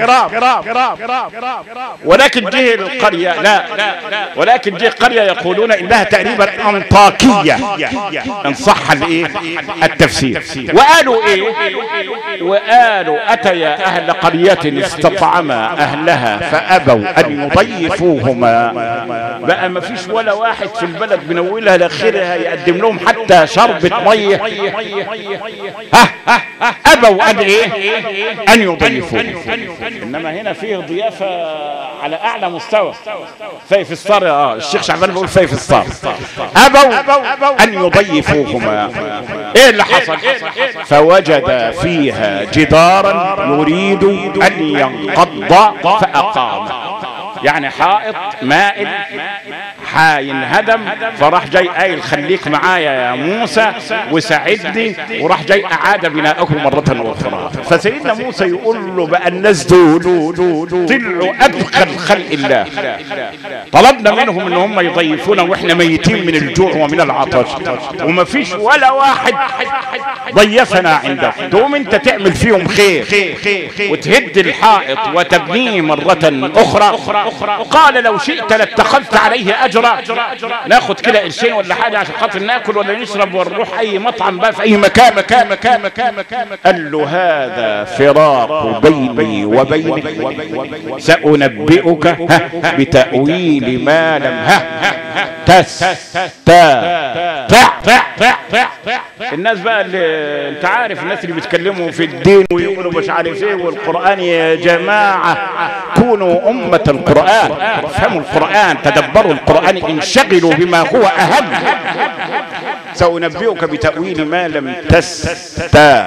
ولكن جه القرية لا ولكن جه قرية يقولون إنها تقريبا أنطاكية إن صح الإيه التفسير وقالوا إيه وقالوا أتيا أهل قرية استطعما أهلها فأبوا أن يضيفوهما بقى ما فيش ولا واحد في البلد من اولها لاخرها يقدم لهم حتى شربة مية ها ها ابوا ان ايه ان يضيفوا انما هنا فيه ضيافة على اعلى مستوى فايف ستار اه الشيخ شعبان بيقول فايف ستار ابوا ان يضيفوهما ايه اللي حصل فوجد فيها جدارا يريد ان ينقض فاقام يعني حائط مائل هينهدم فراح جاي قايل خليك معايا يا موسى وساعدني وراح جاي اعاد بناءه مره اخرى فسيدنا موسى يقول له بقى الناس دول طلعوا ادخل خلق الله طلبنا منهم ان هم يضيفونا واحنا ميتين من الجوع ومن العطش وما فيش ولا واحد ضيفنا عندك تقوم انت تعمل فيهم خير وتهد الحائط وتبنيه مره اخرى قال لو شئت لاتخذت عليه اجرا ناخد كده قرشين ولا حاجه عشان خاطر ناكل ولا نشرب ونروح اي مطعم بقى في اي مكان مكان مكان مكان مكان قال له هذا فراق بيني وبينك سانبئك بتاويل ما لم ها تس تا تع الناس بقى اللي انت عارف الناس اللي بيتكلموا في الدين ويقولوا مش عارف ايه والقران يا جماعه كونوا امه القران افهموا القران تدبروا القران انشغلوا بما هو اهم سأنبئك بتأويل ما لم تستطع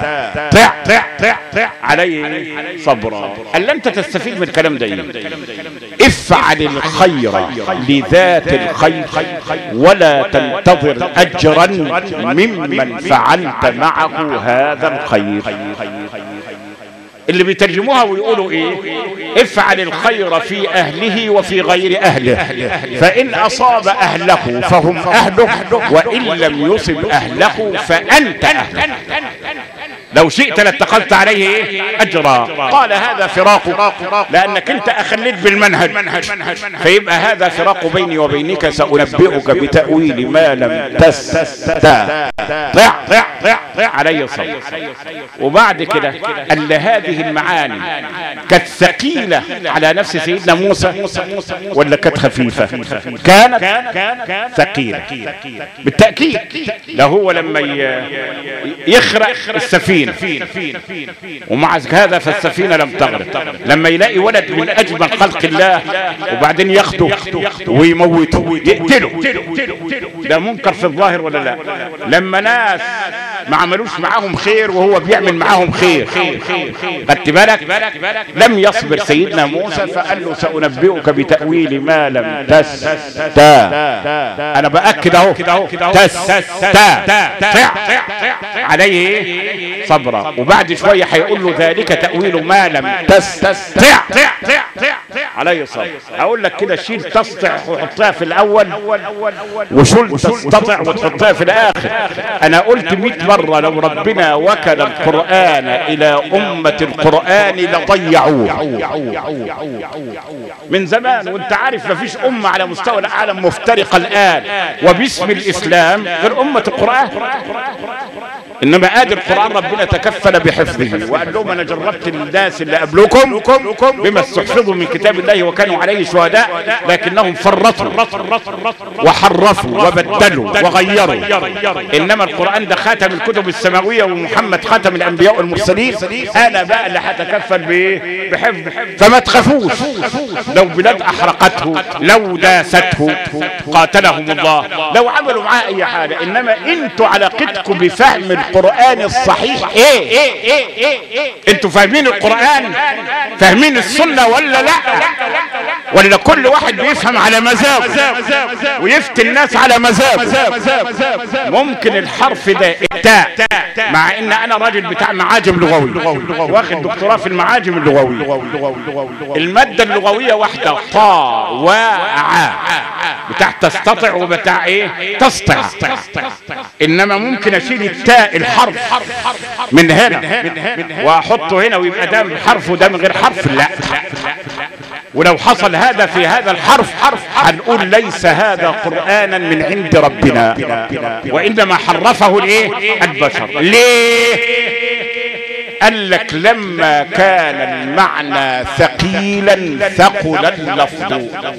عليه صبرا هل انت تستفيد من الكلام ده افعل الخير لذات الخير ولا تنتظر اجرا ممن فعلت معه هذا الخير اللي بيترجموها ويقولوا ايه افعل الخير في اهله وفي غير اهله فان اصاب اهله فهم اهله وان لم يصب اهله فانت اهله لو شئت لاتخذت عليه ايه اجرا قال هذا فراق لانك انت اخليت بالمنهج فيبقى هذا فراق بيني وبينك سانبئك بتاويل ما لم تستطع عليه الصلاة وبعد كده قال هذه المعاني كانت ثقيلة على نفس سيدنا موسى ولا كانت خفيفة كانت ثقيلة بالتأكيد ده هو لما يخرق السفينة ومع هذا فالسفينة لم تغرق لما يلاقي ولد من أجمل خلق الله وبعدين ياخده ويموته يقتله ده منكر في الظاهر ولا لا لما ناس ما عملوش معاهم خير وهو بيعمل معاهم خير خدت بالك لم يصبر سيدنا موسى فقال له سأنبئك بتأويل ما لم تستا انا بأكد اهو تستا عليه صبرا وبعد شوية هيقول له ذلك تأويل ما لم تستطع عليه صبر اقول لك كده شيل تسطع وحطها في الاول وشل تستطع وتحطها في الاخر انا قلت 100 مرة لو ربنا وكل القرآن الى امة القرآن لضيعوه من زمان وانت عارف مفيش امة على مستوى العالم مفترقة الان وباسم الاسلام غير امة القرآن انما ادي القرآن ربنا تكفل بحفظه وقال لهم انا جربت الناس اللي قبلكم بما استحفظوا من كتاب الله وكانوا عليه شهداء لكنهم فرطوا وحرفوا وبدلوا وغيروا انما القرآن ده خاتم الكتب السماوية ومحمد خاتم الانبياء والمرسلين انا بقى اللي هتكفل بايه بحفظ فما تخافوش لو بلاد احرقته لو داسته قاتلهم الله لو عملوا معاه اي حاجة انما انتوا علاقتكم بفهم القرآن الصحيح ايه ايه ايه ايه ايه انتوا فاهمين القرآن فاهمين السنة ولا لا ولا كل واحد بيفهم على مزاجه ويفتي الناس على مزاجه ممكن الحرف ده التاء مع ان انا راجل بتاع معاجم لغوي واخد دكتوراه في المعاجم اللغوية المادة اللغوية واحدة طا وعا بتاع تستطع وبتاع ايه تسطع انما ممكن اشيل التاء الحرف من هنا واحطه هنا ويبقى ده حرف وده من غير حرف لا ولو حصل هذا في هذا الحرف حرف هنقول ليس هذا قرآنا من عند ربنا وإنما حرفه الايه البشر ليه قال لك لما كان المعنى ثقيلا ثقل اللفظ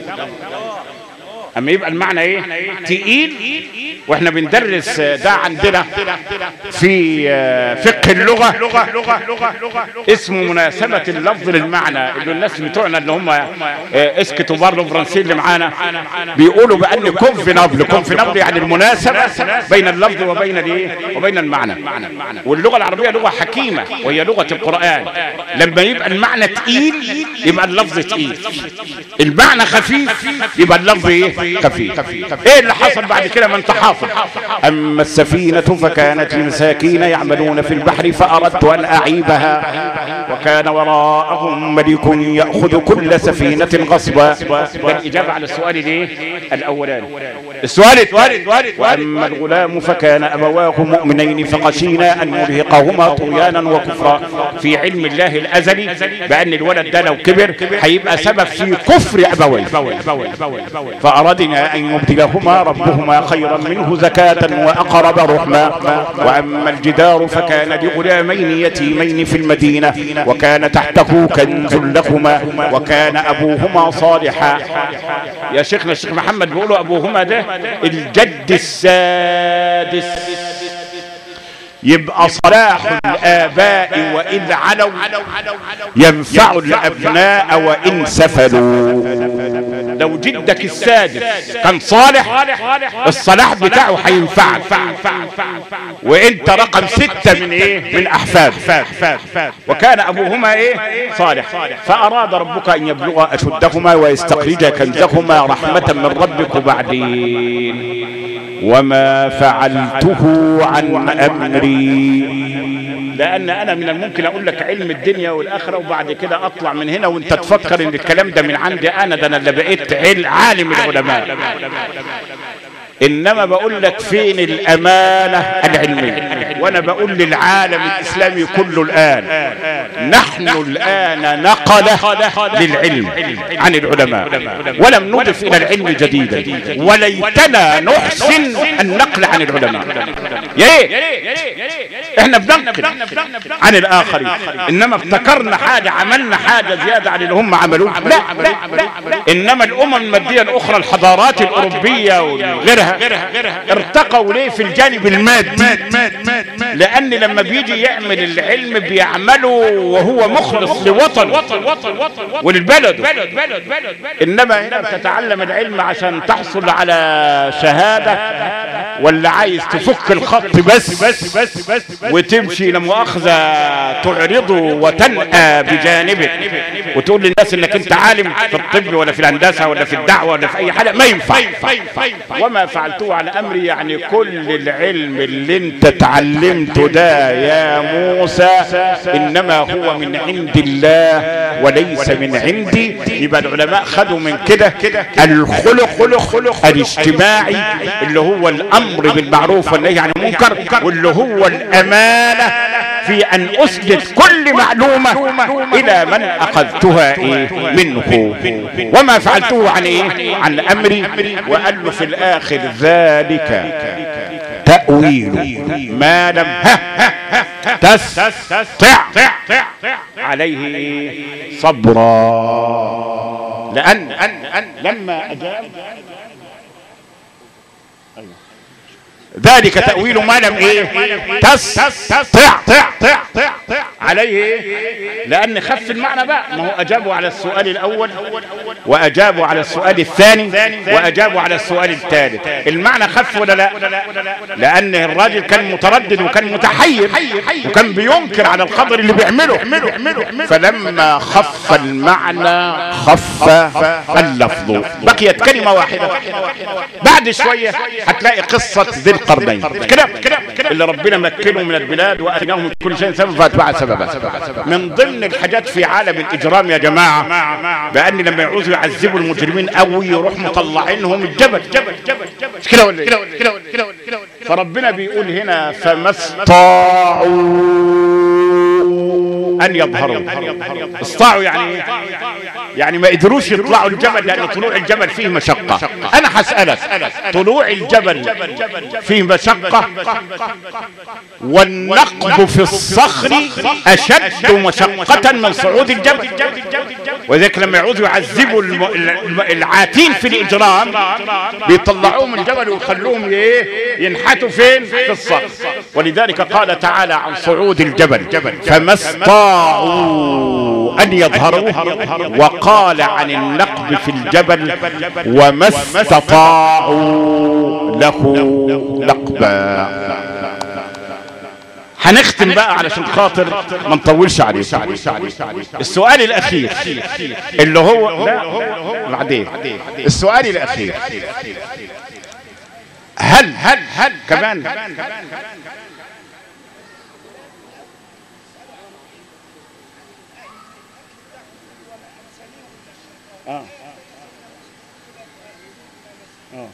اما يبقى المعنى ايه تقيل واحنا بندرس ده عندنا في فقه اللغة اسمه مناسبة اللفظ للمعنى اللي الناس بتوعنا اللي هم اسكتوا برضه فرنسي اللي معانا بيقولوا بان كونفينابل كونفينابل يعني المناسبة بين اللفظ وبين الايه وبين المعنى واللغة العربية لغة حكيمة وهي لغة القرآن لما يبقى المعنى تقيل يبقى اللفظ تقيل المعنى خفيف يبقى اللفظ ايه خفيف ايه اللي حصل بعد كده ما انت حافظ اما السفينة فكانت لمساكين يعملون في البحر فاردت ان اعيبها وكان وراءهم ملك يأخذ كل سفينة غصبا ده الاجابة على السؤال الايه الاولاني السؤال الثالث واما الغلام فكان ابواه مؤمنين فخشينا ان نرهقهما طغيانا وكفرا في علم الله الازلي بان الولد ده لو كبر هيبقى سبب في كفر ابويه فاردنا ان يبدلهما ربهما خيرا منه زكاة واقرب رحما واما الجدار فكان لغلامين يتيمين في المدينة وكان تحته كنز لهما وكان ابوهما صالحا يا شيخنا الشيخ محمد بيقولوا ابوهما ده الجد السادس يبقى صلاح الآباء وإن علوا ينفع الأبناء وإن سفلوا لو جدك السادس كان صالح الصلاح بتاعه هينفعك وانت رقم ستة من ايه من احفاد وكان ابوهما ايه صالح فاراد ربك ان يبلغ اشدهما ويستخرج كنزهما رحمة من ربك بعدين وما فعلته عن امري لان انا من الممكن اقول لك علم الدنيا والاخره وبعد كده اطلع من هنا وانت تفكر ان الكلام ده من عندي انا ده انا اللي بقيت عالم العلماء انما بقول لك فين الامانه العلميه وانا بقول للعالم الاسلامي كله الان نحن الان نقله للعلم عن العلماء ولم نضف الى العلم جديدا وليتنا نحسن النقل عن العلماء يا ريت احنا بننقل عن الاخرين انما افتكرنا حاجه عملنا حاجه زياده عن اللي هم عملوه لا انما الامم الماديه الاخرى الحضارات الاوروبيه وغيرها ارتقوا ليه في الجانب المادي لان لما بيجي يعمل العلم بيعمله وهو مخلص لوطن وللبلد انما هنا بتتعلم العلم عشان تحصل على شهاده ولا عايز تفك الخط بس بس بس بس وتمشي لمؤاخذه تعرضه وتنأى بجانبك وتقول للناس انك انت عالم في الطب ولا في الهندسه ولا في الدعوه ولا في اي حاجه ما ينفع وما فعلته على امري يعني كل العلم اللي انت تعلمته ده يا موسى انما هو من عند الله وليس من عندي يبقى العلماء خدوا من كده الخلق الاجتماعي اللي هو الامر بالمعروف والنهي عن المنكر واللي هو الامانه في ان اسجد كل معلومة الى من اخذتها إيه منه وما فعلته عن ايه عن امري وقال له في الاخر ذلك تأويل ما لم تستطع عليه صبرا لأن لما أجاب ذلك تأويل ما لم ايه تستطع عليه ايه لان خف المعنى بقى ما هو اجابوا على السؤال الاول واجابوا على السؤال الثاني واجابوا على السؤال الثالث المعنى خف ولا لا لان الراجل كان متردد وكان متحير وكان بينكر على الخبر اللي بيعمله فلما خف المعنى خف اللفظ بقيت كلمة واحدة بعد شوية هتلاقي قصة ذي القرنين كده اللي ربنا مكنه من البلاد واتيناهم من كل شيء سبب فاتبع سببا من ضمن الحاجات في عالم الاجرام يا جماعه بان لما يعوزوا يعذبوا المجرمين قوي يروح مطلعينهم الجبل مش كده ولا ايه فربنا بيقول هنا فما استطاعوا ان يظهروا استطاعوا يعني ايه يعني ما قدروش يطلعوا الجبل لان طلوع الجبل فيه مشقه انا هسالك طلوع الجبل فيه مشقه والنقب في الصخر اشد مشقه من صعود الجبل وذلك لما يعوزوا يعذبوا العاتين في الاجرام بيطلعوهم من الجبل ويخلوهم ايه ينحتوا فين في الصخر ولذلك قال تعالى عن صعود الجبل فما استطاعوا ان يظهروا وقال عن النقب في الجبل وما استطاعوا له نقبا هنختم بقى علشان خاطر ما نطولش عليه السؤال الاخير اللي هو لا بعدين السؤال الاخير هل هل هل كمان آه. آه.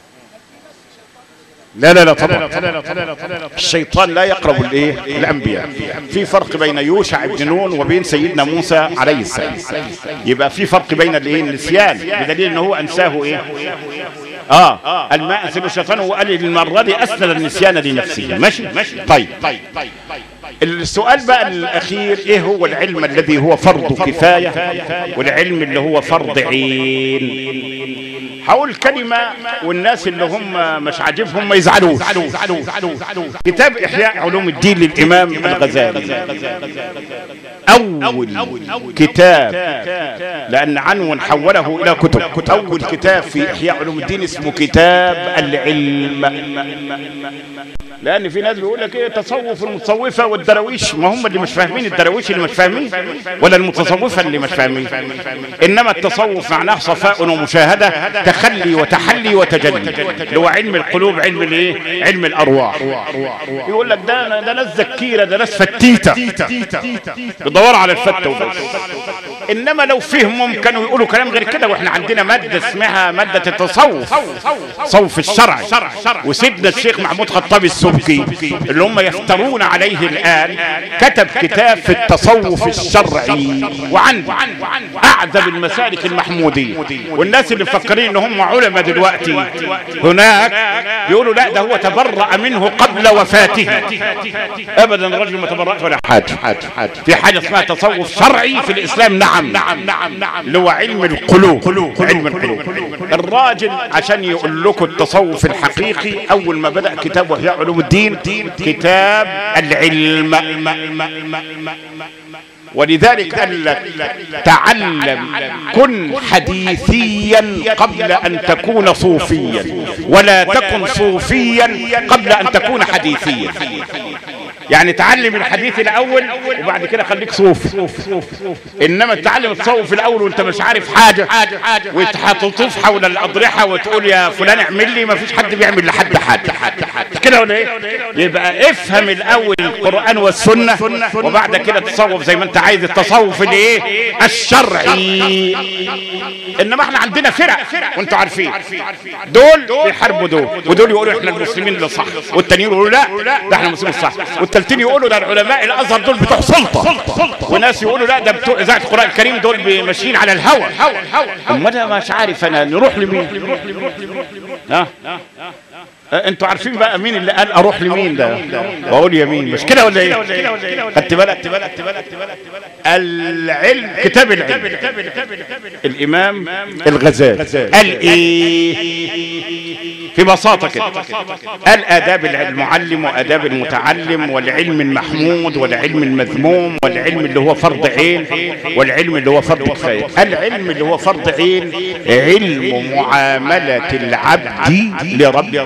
لا لا لا طبعا الشيطان لا يقرب الايه الانبياء في فرق بين يوشع بن نون وبين سيدنا موسى عليه السلام يبقى في فرق بين الايه النسيان بدليل ان هو انساه ايه اه الماء انسب الشيطان وقال المره دي اسند النسيان لنفسه ماشي طيب طيب السؤال بقى الاخير ايه هو العلم الذي هو فرض كفايه والعلم اللي هو فرض عين هقول كلمة والناس اللي هم مش عاجبهم ما يزعلوش كتاب إحياء علوم الدين للإمام الغزالي أول كتاب لأن عنون حوله إلى كتب أول كتاب في إحياء علوم الدين اسمه كتاب العلم لأن في ناس بيقول لك إيه تصوف المتصوفة والدراويش ما هم اللي مش فاهمين الدراويش اللي مش فاهمين ولا المتصوفة اللي مش فاهمين إنما التصوف معناه صفاء ومشاهدة تخلي وتحلي وتجلي اللي هو علم القلوب علم الايه علم الارواح يقول لك ده ده ناس ذكيره ده ناس فتيته بيدوروا على الفته وبس انما لو فهمهم كانوا يقولوا كلام غير كده واحنا عندنا ماده اسمها ماده التصوف صوف الشرعي وسيدنا الشيخ محمود خطاب السبكي اللي هم يفترون عليه الان كتب كتاب في التصوف الشرعي وعنده اعذب المسالك المحموديه والناس اللي مفكرين ان هم علماء دلوقتي هناك يقولوا لا ده هو تبرأ منه قبل وفاته ابدا الرجل ما تبرأت ولا حاجه في حاجه اسمها تصوف شرعي في الاسلام نعم نعم نعم نعم اللي هو علم القلوب علم القلوب الراجل عشان يقول لكم التصوف الحقيقي اول ما بدا كتاب وهي علوم الدين كتاب العلم ولذلك قال لك تعلم كن حديثيا قبل ان تكون صوفيا ولا تكن صوفيا قبل ان تكون حديثيا يعني تعلم الحديث الاول وبعد كده خليك صوفي انما تتعلم التصوف الاول وانت مش عارف حاجه وتطوف حول الاضرحه وتقول يا فلان اعمل لي ما فيش حد بيعمل لحد حاجه كده ولا ايه يبقى افهم الاول القران والسنه وبعد كده تصوف زي ما انت عايز التصوف الايه الشرعي انما احنا عندنا فرق وانتوا عارفين دول بيحاربوا دول ودول يقولوا احنا المسلمين اللي صح والتانيين يقولوا لا ده احنا المسلمين الصح والتالتين يقولوا ده العلماء الازهر دول بتوع سلطه وناس يقولوا لا ده بتوع اذاعه القران الكريم دول ماشيين على الهوى امال انا مش عارف انا نروح لمين ها انتوا عارفين بقى مين اللي قال اروح لمين ده بقول يمين مش كده ولا ايه خدت بالك العلم كتاب العلم الامام الغزالي قال ايه في بساطه كده قال اداب المعلم واداب المتعلم والعلم المحمود والعلم المذموم والعلم اللي هو فرض عين والعلم اللي هو فرض كفايه العلم اللي هو فرض عين علم معامله العبد لربه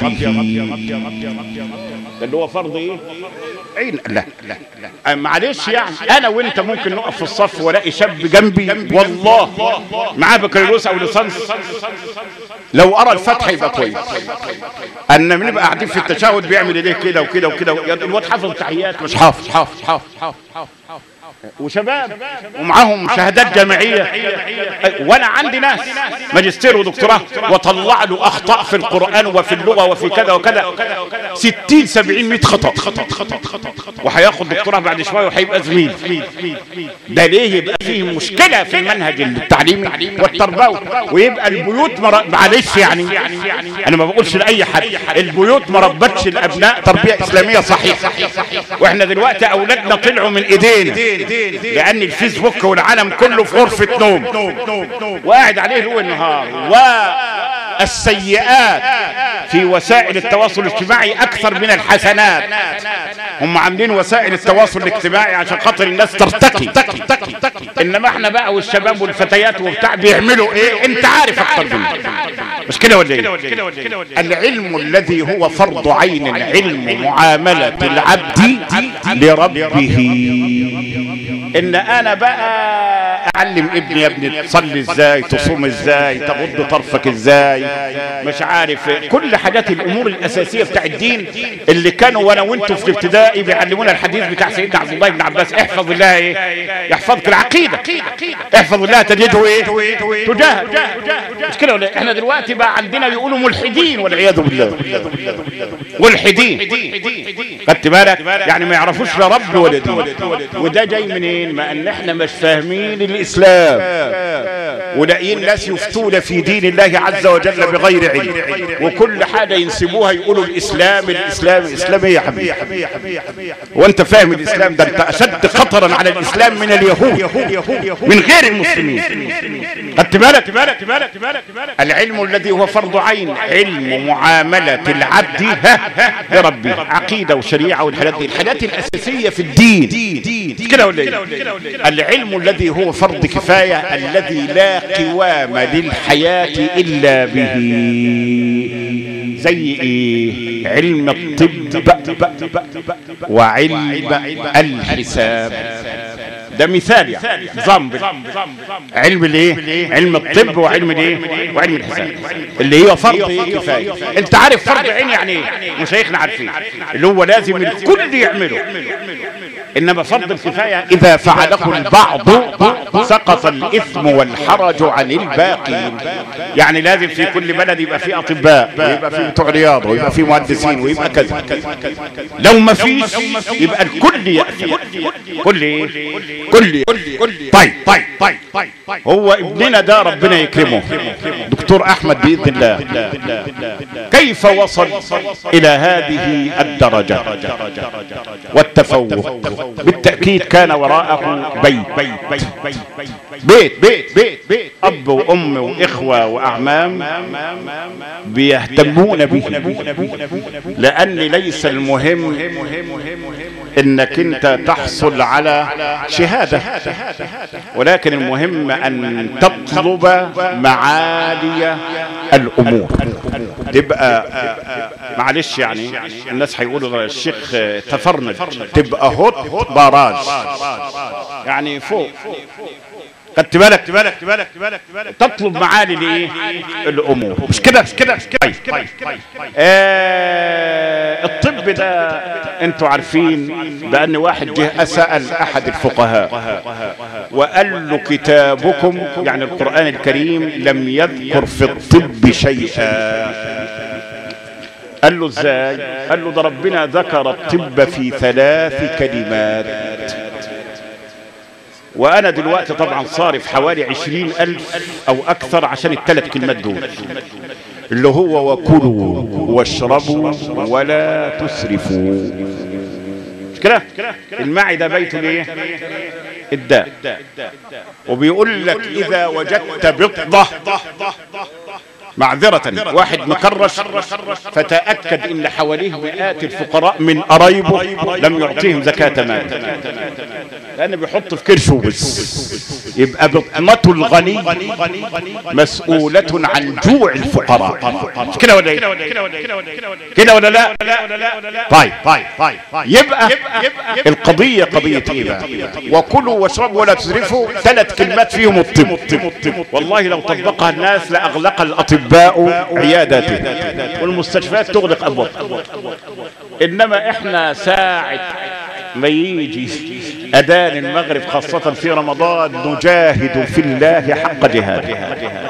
ده اللي هو فرض ايه عين لا لا لا معلش يعني انا وانت ممكن نقف في الصف والاقي شاب جنبي والله معاه بكالوريوس او ليسانس لو ارى الفتح يبقى كويس ان بنبقى قاعدين في التشهد بيعمل ايديه كده وكده وكده الواد حافظ تحيات مش حافظ حافظ حافظ حافظ وشباب ومعاهم شهادات جامعية وانا عندي ناس ماجستير ودكتوراه وطلع له اخطاء في القرآن وفي اللغة وفي كذا وكذا ستين سبعين مئة خطأ وهياخد دكتوراه بعد شوية وهيبقى زميل ده ليه يبقى فيه مشكلة في المنهج التعليمي والتربوي ويبقى البيوت مر... معلش يعني انا ما بقولش لاي حد البيوت ما ربتش الابناء تربية اسلامية صحيحة واحنا دلوقتي اولادنا طلعوا من ايدينا لان الفيسبوك والعالم كله في غرفة نوم وقاعد عليه ليل النهار والسيئات في وسائل التواصل الاجتماعي اكثر من الحسنات هم عاملين وسائل التواصل الاجتماعي عشان خاطر الناس ترتقي انما احنا بقى والشباب والفتيات وبتاع بيعملوا ايه انت عارف اكتر مني مش كده ولا ايه العلم الذي هو فرض عين علم معاملة العبد لربه ان انا بقى اعلم ابني يا ابني تصلي ازاي تصوم ازاي تغض طرفك ازاي مش عارف كل حاجات الامور الاساسيه بتاع الدين اللي كانوا وانا وانتوا في الابتدائي بيعلمونا الحديث بتاع سيدنا عبد الله بن عباس احفظ الله ايه يحفظك العقيده احفظ الله تجده ايه تجاهد مش كده ولا احنا دلوقتي بقى عندنا بيقولوا ملحدين والعياذ بالله ملحدين خدت بالك يعني ما يعرفوش لا رب ولا دين وده جاي منين ما ان احنا مش فاهمين الاسلام ولاقيين ناس يفتون في دين الله عز وجل بغير علم وكل حاجه ينسبوها يقولوا الاسلام الاسلام الاسلام ايه يا حبيبي وانت فاهم الاسلام ده انت اشد خطرا على الاسلام من اليهود من غير المسلمين خدت بالك بالك بالك بالك العلم الذي هو فرض عين علم معامله العبد لربه عقيده وشريعه والحاجات دي الحاجات الاساسيه في الدين كده ولا ايه العلم الذي هو فرض كفايه الذي لا قوام للحياه الا به زي ايه علم الطب وعلم الحساب ده مثال يعني نظام علم الايه علم الطب وعلم الايه وعلم الحساب اللي هي فرض ايه كفايه انت عارف فرض عين يعني ايه مشايخنا عارفين اللي هو لازم الكل يعمله انما فرض الكفايه اذا فعله البعض سقط الاثم والحرج عن الباقين يعني لازم في كل بلد يبقى في اطباء ويبقى في بتوع رياضه ويبقى في مهندسين ويبقى كذا لو ما فيش يبقى الكل ياتي كل ايه كل طيب طيب طيب طيب هو ابننا ده ربنا يكرمه دكتور احمد باذن الله كيف وصل الى هذه الدرجه والتفوق بالتاكيد كان وراءه بيت بيت بيت بيت بيت اب وام واخوه واعمام بيهتمون به لان ليس المهم انك انت تحصل على شهاده ولكن المهم ان تطلب معالي الامور تبقى معلش يعني الناس هيقولوا الشيخ تفرنج تبقى هوت باراج يعني فوق خدت بالك بالك بالك بالك بالك تطلب معالي الايه الامور مش كده مش كده مش كده طيب آه الطب ده انتوا عارفين بان واحد جه سال احد الفقهاء وقال له كتابكم يعني القران الكريم لم يذكر في الطب شيئا قال له ازاي قال له ده ربنا ذكر الطب في ثلاث كلمات وانا دلوقتي طبعا صارف حوالي عشرين الف او اكثر عشان الثلاث كلمات دول اللي هو وكلوا واشربوا ولا تسرفوا مش كده المعدة بيت الايه الداء وبيقول لك اذا وجدت بطضة معذرة واحد مكرش فتأكد ان حواليه مئات الفقراء من قرايبه لم يعطيهم زكاة مال لان بيحط في كرشه بس يبقى بطمته الغني مسؤولة عن جوع الفقراء مش كده ولا ايه كده ولا لا طيب طيب طيب يبقى القضية قضية ايه بقى وكلوا واشربوا ولا تسرفوا ثلاث كلمات فيهم الطب والله لو طبقها الناس لاغلق الاطباء عياداته والمستشفيات تغلق ابواب انما احنا ساعة ما يجي أذان المغرب خاصة في رمضان نجاهد في الله حق جهاده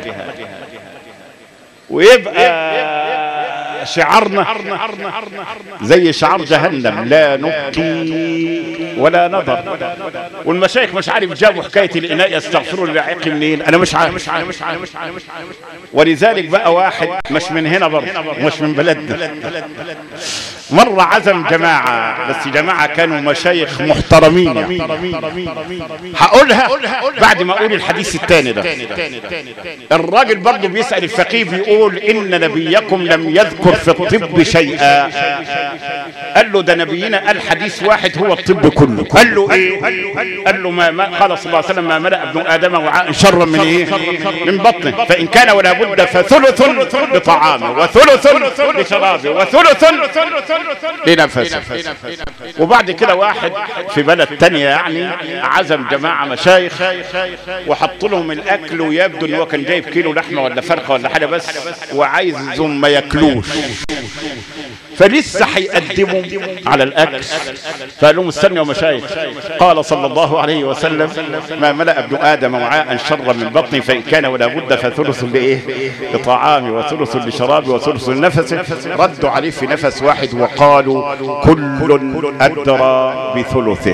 ويبقى شعارنا زي شعار جهنم لا نبقي ولا نظر والمشايخ مش عارف جابوا حكايه الاناء يستغفروا للعيق منين انا مش عارف مش عارف مش عارف مش عارف ولذلك بقى واحد مش من هنا برضه مش من بلدنا مرة عزم جماعة بس جماعة كانوا مشايخ محترمين يعني. هقولها بعد ما اقول الحديث الثاني ده الراجل برضه بيسأل الفقيه بيقول ان نبيكم لم يذكر في الطب شيئا قال له ده نبينا قال حديث واحد هو الطب كله قال له ايه قال له ما, ما قال صلى الله عليه وسلم ما ملأ ابن ادم وعاء شرا من ايه من بطنه فان كان ولا بد فثلث لطعامه وثلث لشرابه وثلث لنفسه وبعد كده واحد في بلد تانية يعني عزم جماعة مشايخ وحط لهم الاكل ويبدو ان هو كان جايب كيلو لحمة ولا فرخة ولا حاجة بس وعايزهم ما ياكلوش فلسه هيقدموا على الاكل فقال لهم استنوا يا مشايخ قال صلى الله عليه وسلم ما ملا ابن ادم وعاء شرا من بطني فان كان ولا بد فثلث لايه لطعامي وثلث لشرابي وثلث لنفسي ردوا عليه في نفس واحد وقالوا كل ادرى بثلثه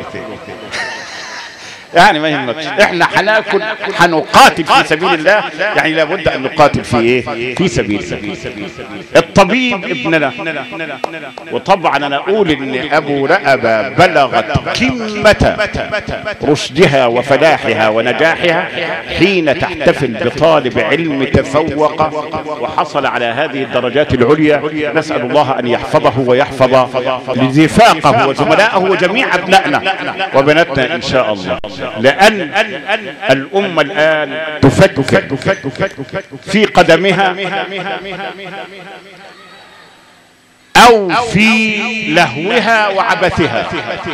يعني ما يهمكش احنا هناكل هنقاتل في سبيل الله يعني لابد ان نقاتل في ايه في سبيل الله الطبيب ابننا وطبعا انا اقول ان ابو رأبة بلغت قمة رشدها وفلاحها ونجاحها حين تحتفل بطالب علم تفوق وحصل على هذه الدرجات العليا نسأل الله ان يحفظه ويحفظ لزفاقه وزملائه وجميع ابنائنا وبناتنا ان شاء الله لأن الأمة الآن تفكر في قدمها او في لهوها وعبثها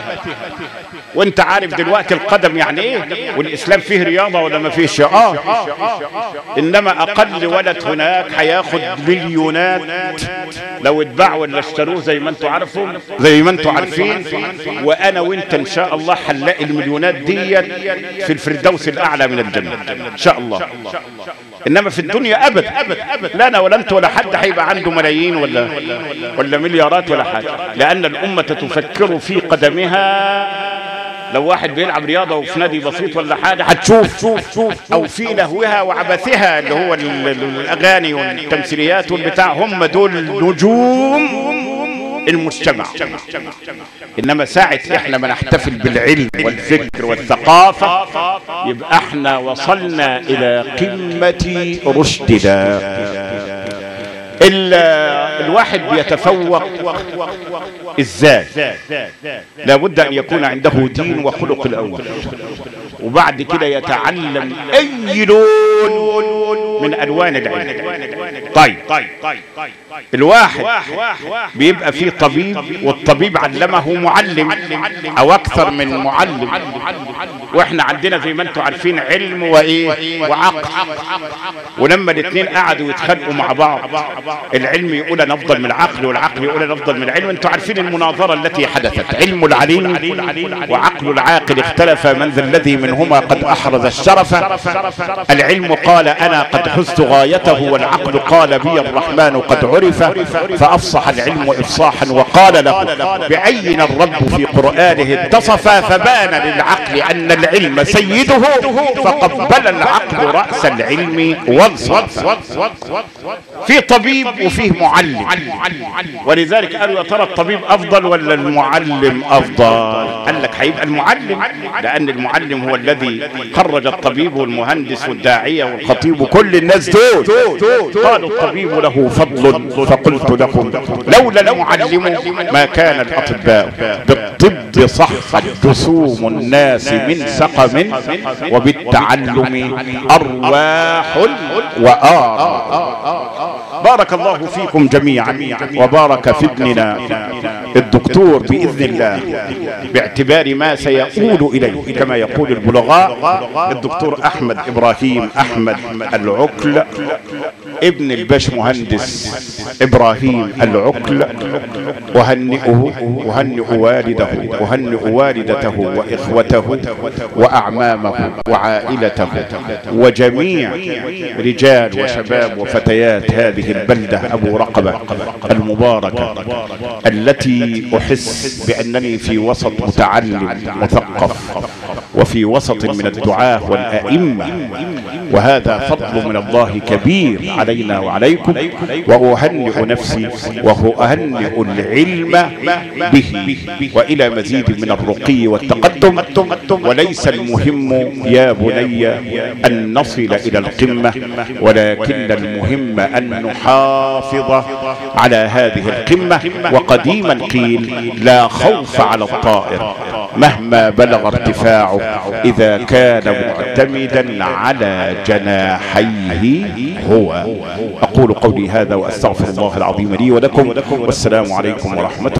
وانت عارف دلوقتي القدم يعني ايه والاسلام فيه رياضه ولا ما فيش اه انما اقل ولد هناك هياخد مليونات لو اتباع ولا اشتروه زي ما انتم عارفوا زي ما انتم عارفين وانا وانت ان شاء الله هنلاقي المليونات ديت في الفردوس الاعلى من الجنه ان شاء الله انما في الدنيا ابد لا انا ولا انت ولا حد هيبقى عنده ملايين ولا ولا مليارات ولا حاجه لان الامه تفكر في قدمها لو واحد بيلعب رياضه وفي نادي بسيط ولا حاجه هتشوف او في لهوها وعبثها اللي هو ال- ال- الاغاني والتمثيليات والبتاع هم دول نجوم المجتمع انما ساعة احنا ما نحتفل بالعلم والفكر والثقافة يبقى احنا وصلنا الى قمة رشدنا ال- الواحد بيتفوق ازاي لابد ان يكون عنده دين وخلق الاول وبعد كده يتعلم اي لون من الوان العلم طيب الواحد بيبقى فيه طبيب والطبيب علمه معلم او اكثر من معلم واحنا عندنا زي ما انتم عارفين علم وايه وعقل ولما الاثنين قعدوا يتخانقوا مع بعض العلم يقول انا افضل من العقل والعقل يقول انا افضل من العلم انتم عارفين المناظره التي حدثت علم العليم وعقل العاقل اختلف من ذا الذي منهما قد احرز الشرف العلم قال انا قد حزت غايته والعقل قال بي الرحمن قد عرف فافصح العلم افصاحا وقال له بعين الرب في قرانه اتصف فبان للعقل ان العلم سيده فقبل العقل راس العلم وانصرف في طبيب وفيه معلم ولذلك قالوا يا ترى الطبيب افضل ولا المعلم افضل قال لك هيبقى المعلم لان المعلم هو الذي خرج الطبيب والمهندس والداعيه والخطيب وكل الناس دول قالوا الطبيب له فضل فقلت لكم لولا المعلم ما كان الاطباء بالطب صحت جسوم الناس من سقم وبالتعلم ارواح وآراء بارك الله فيكم جميعا وبارك في ابننا الدكتور بإذن الله باعتبار ما سيقول إليه كما يقول البلغاء الدكتور أحمد إبراهيم أحمد العكل ابن الباش مهندس إبراهيم العكل أهنئه أهنئ والده أهنئ والدته وإخوته وأعمامه وعائلته وجميع رجال وشباب وفتيات هذه البلدة أبو رقبة المباركة التي أحس بأنني في وسط متعلم مثقف وفي وسط من الدعاة والأئمة وهذا فضل من الله كبير علينا وعليكم وأهنئ نفسي وأهنئ العلم به وإلى مزيد من الرقي والتقدم وليس المهم يا بني أن نصل إلى القمة ولكن المهم أن نحافظ على هذه القمة وقديما قيل لا خوف على الطائر مهما بلغ ارتفاعه إذا كان معتمدا على جناحيه هو أقول قولي هذا وأستغفر الله العظيم لي ولكم والسلام عليكم ورحمة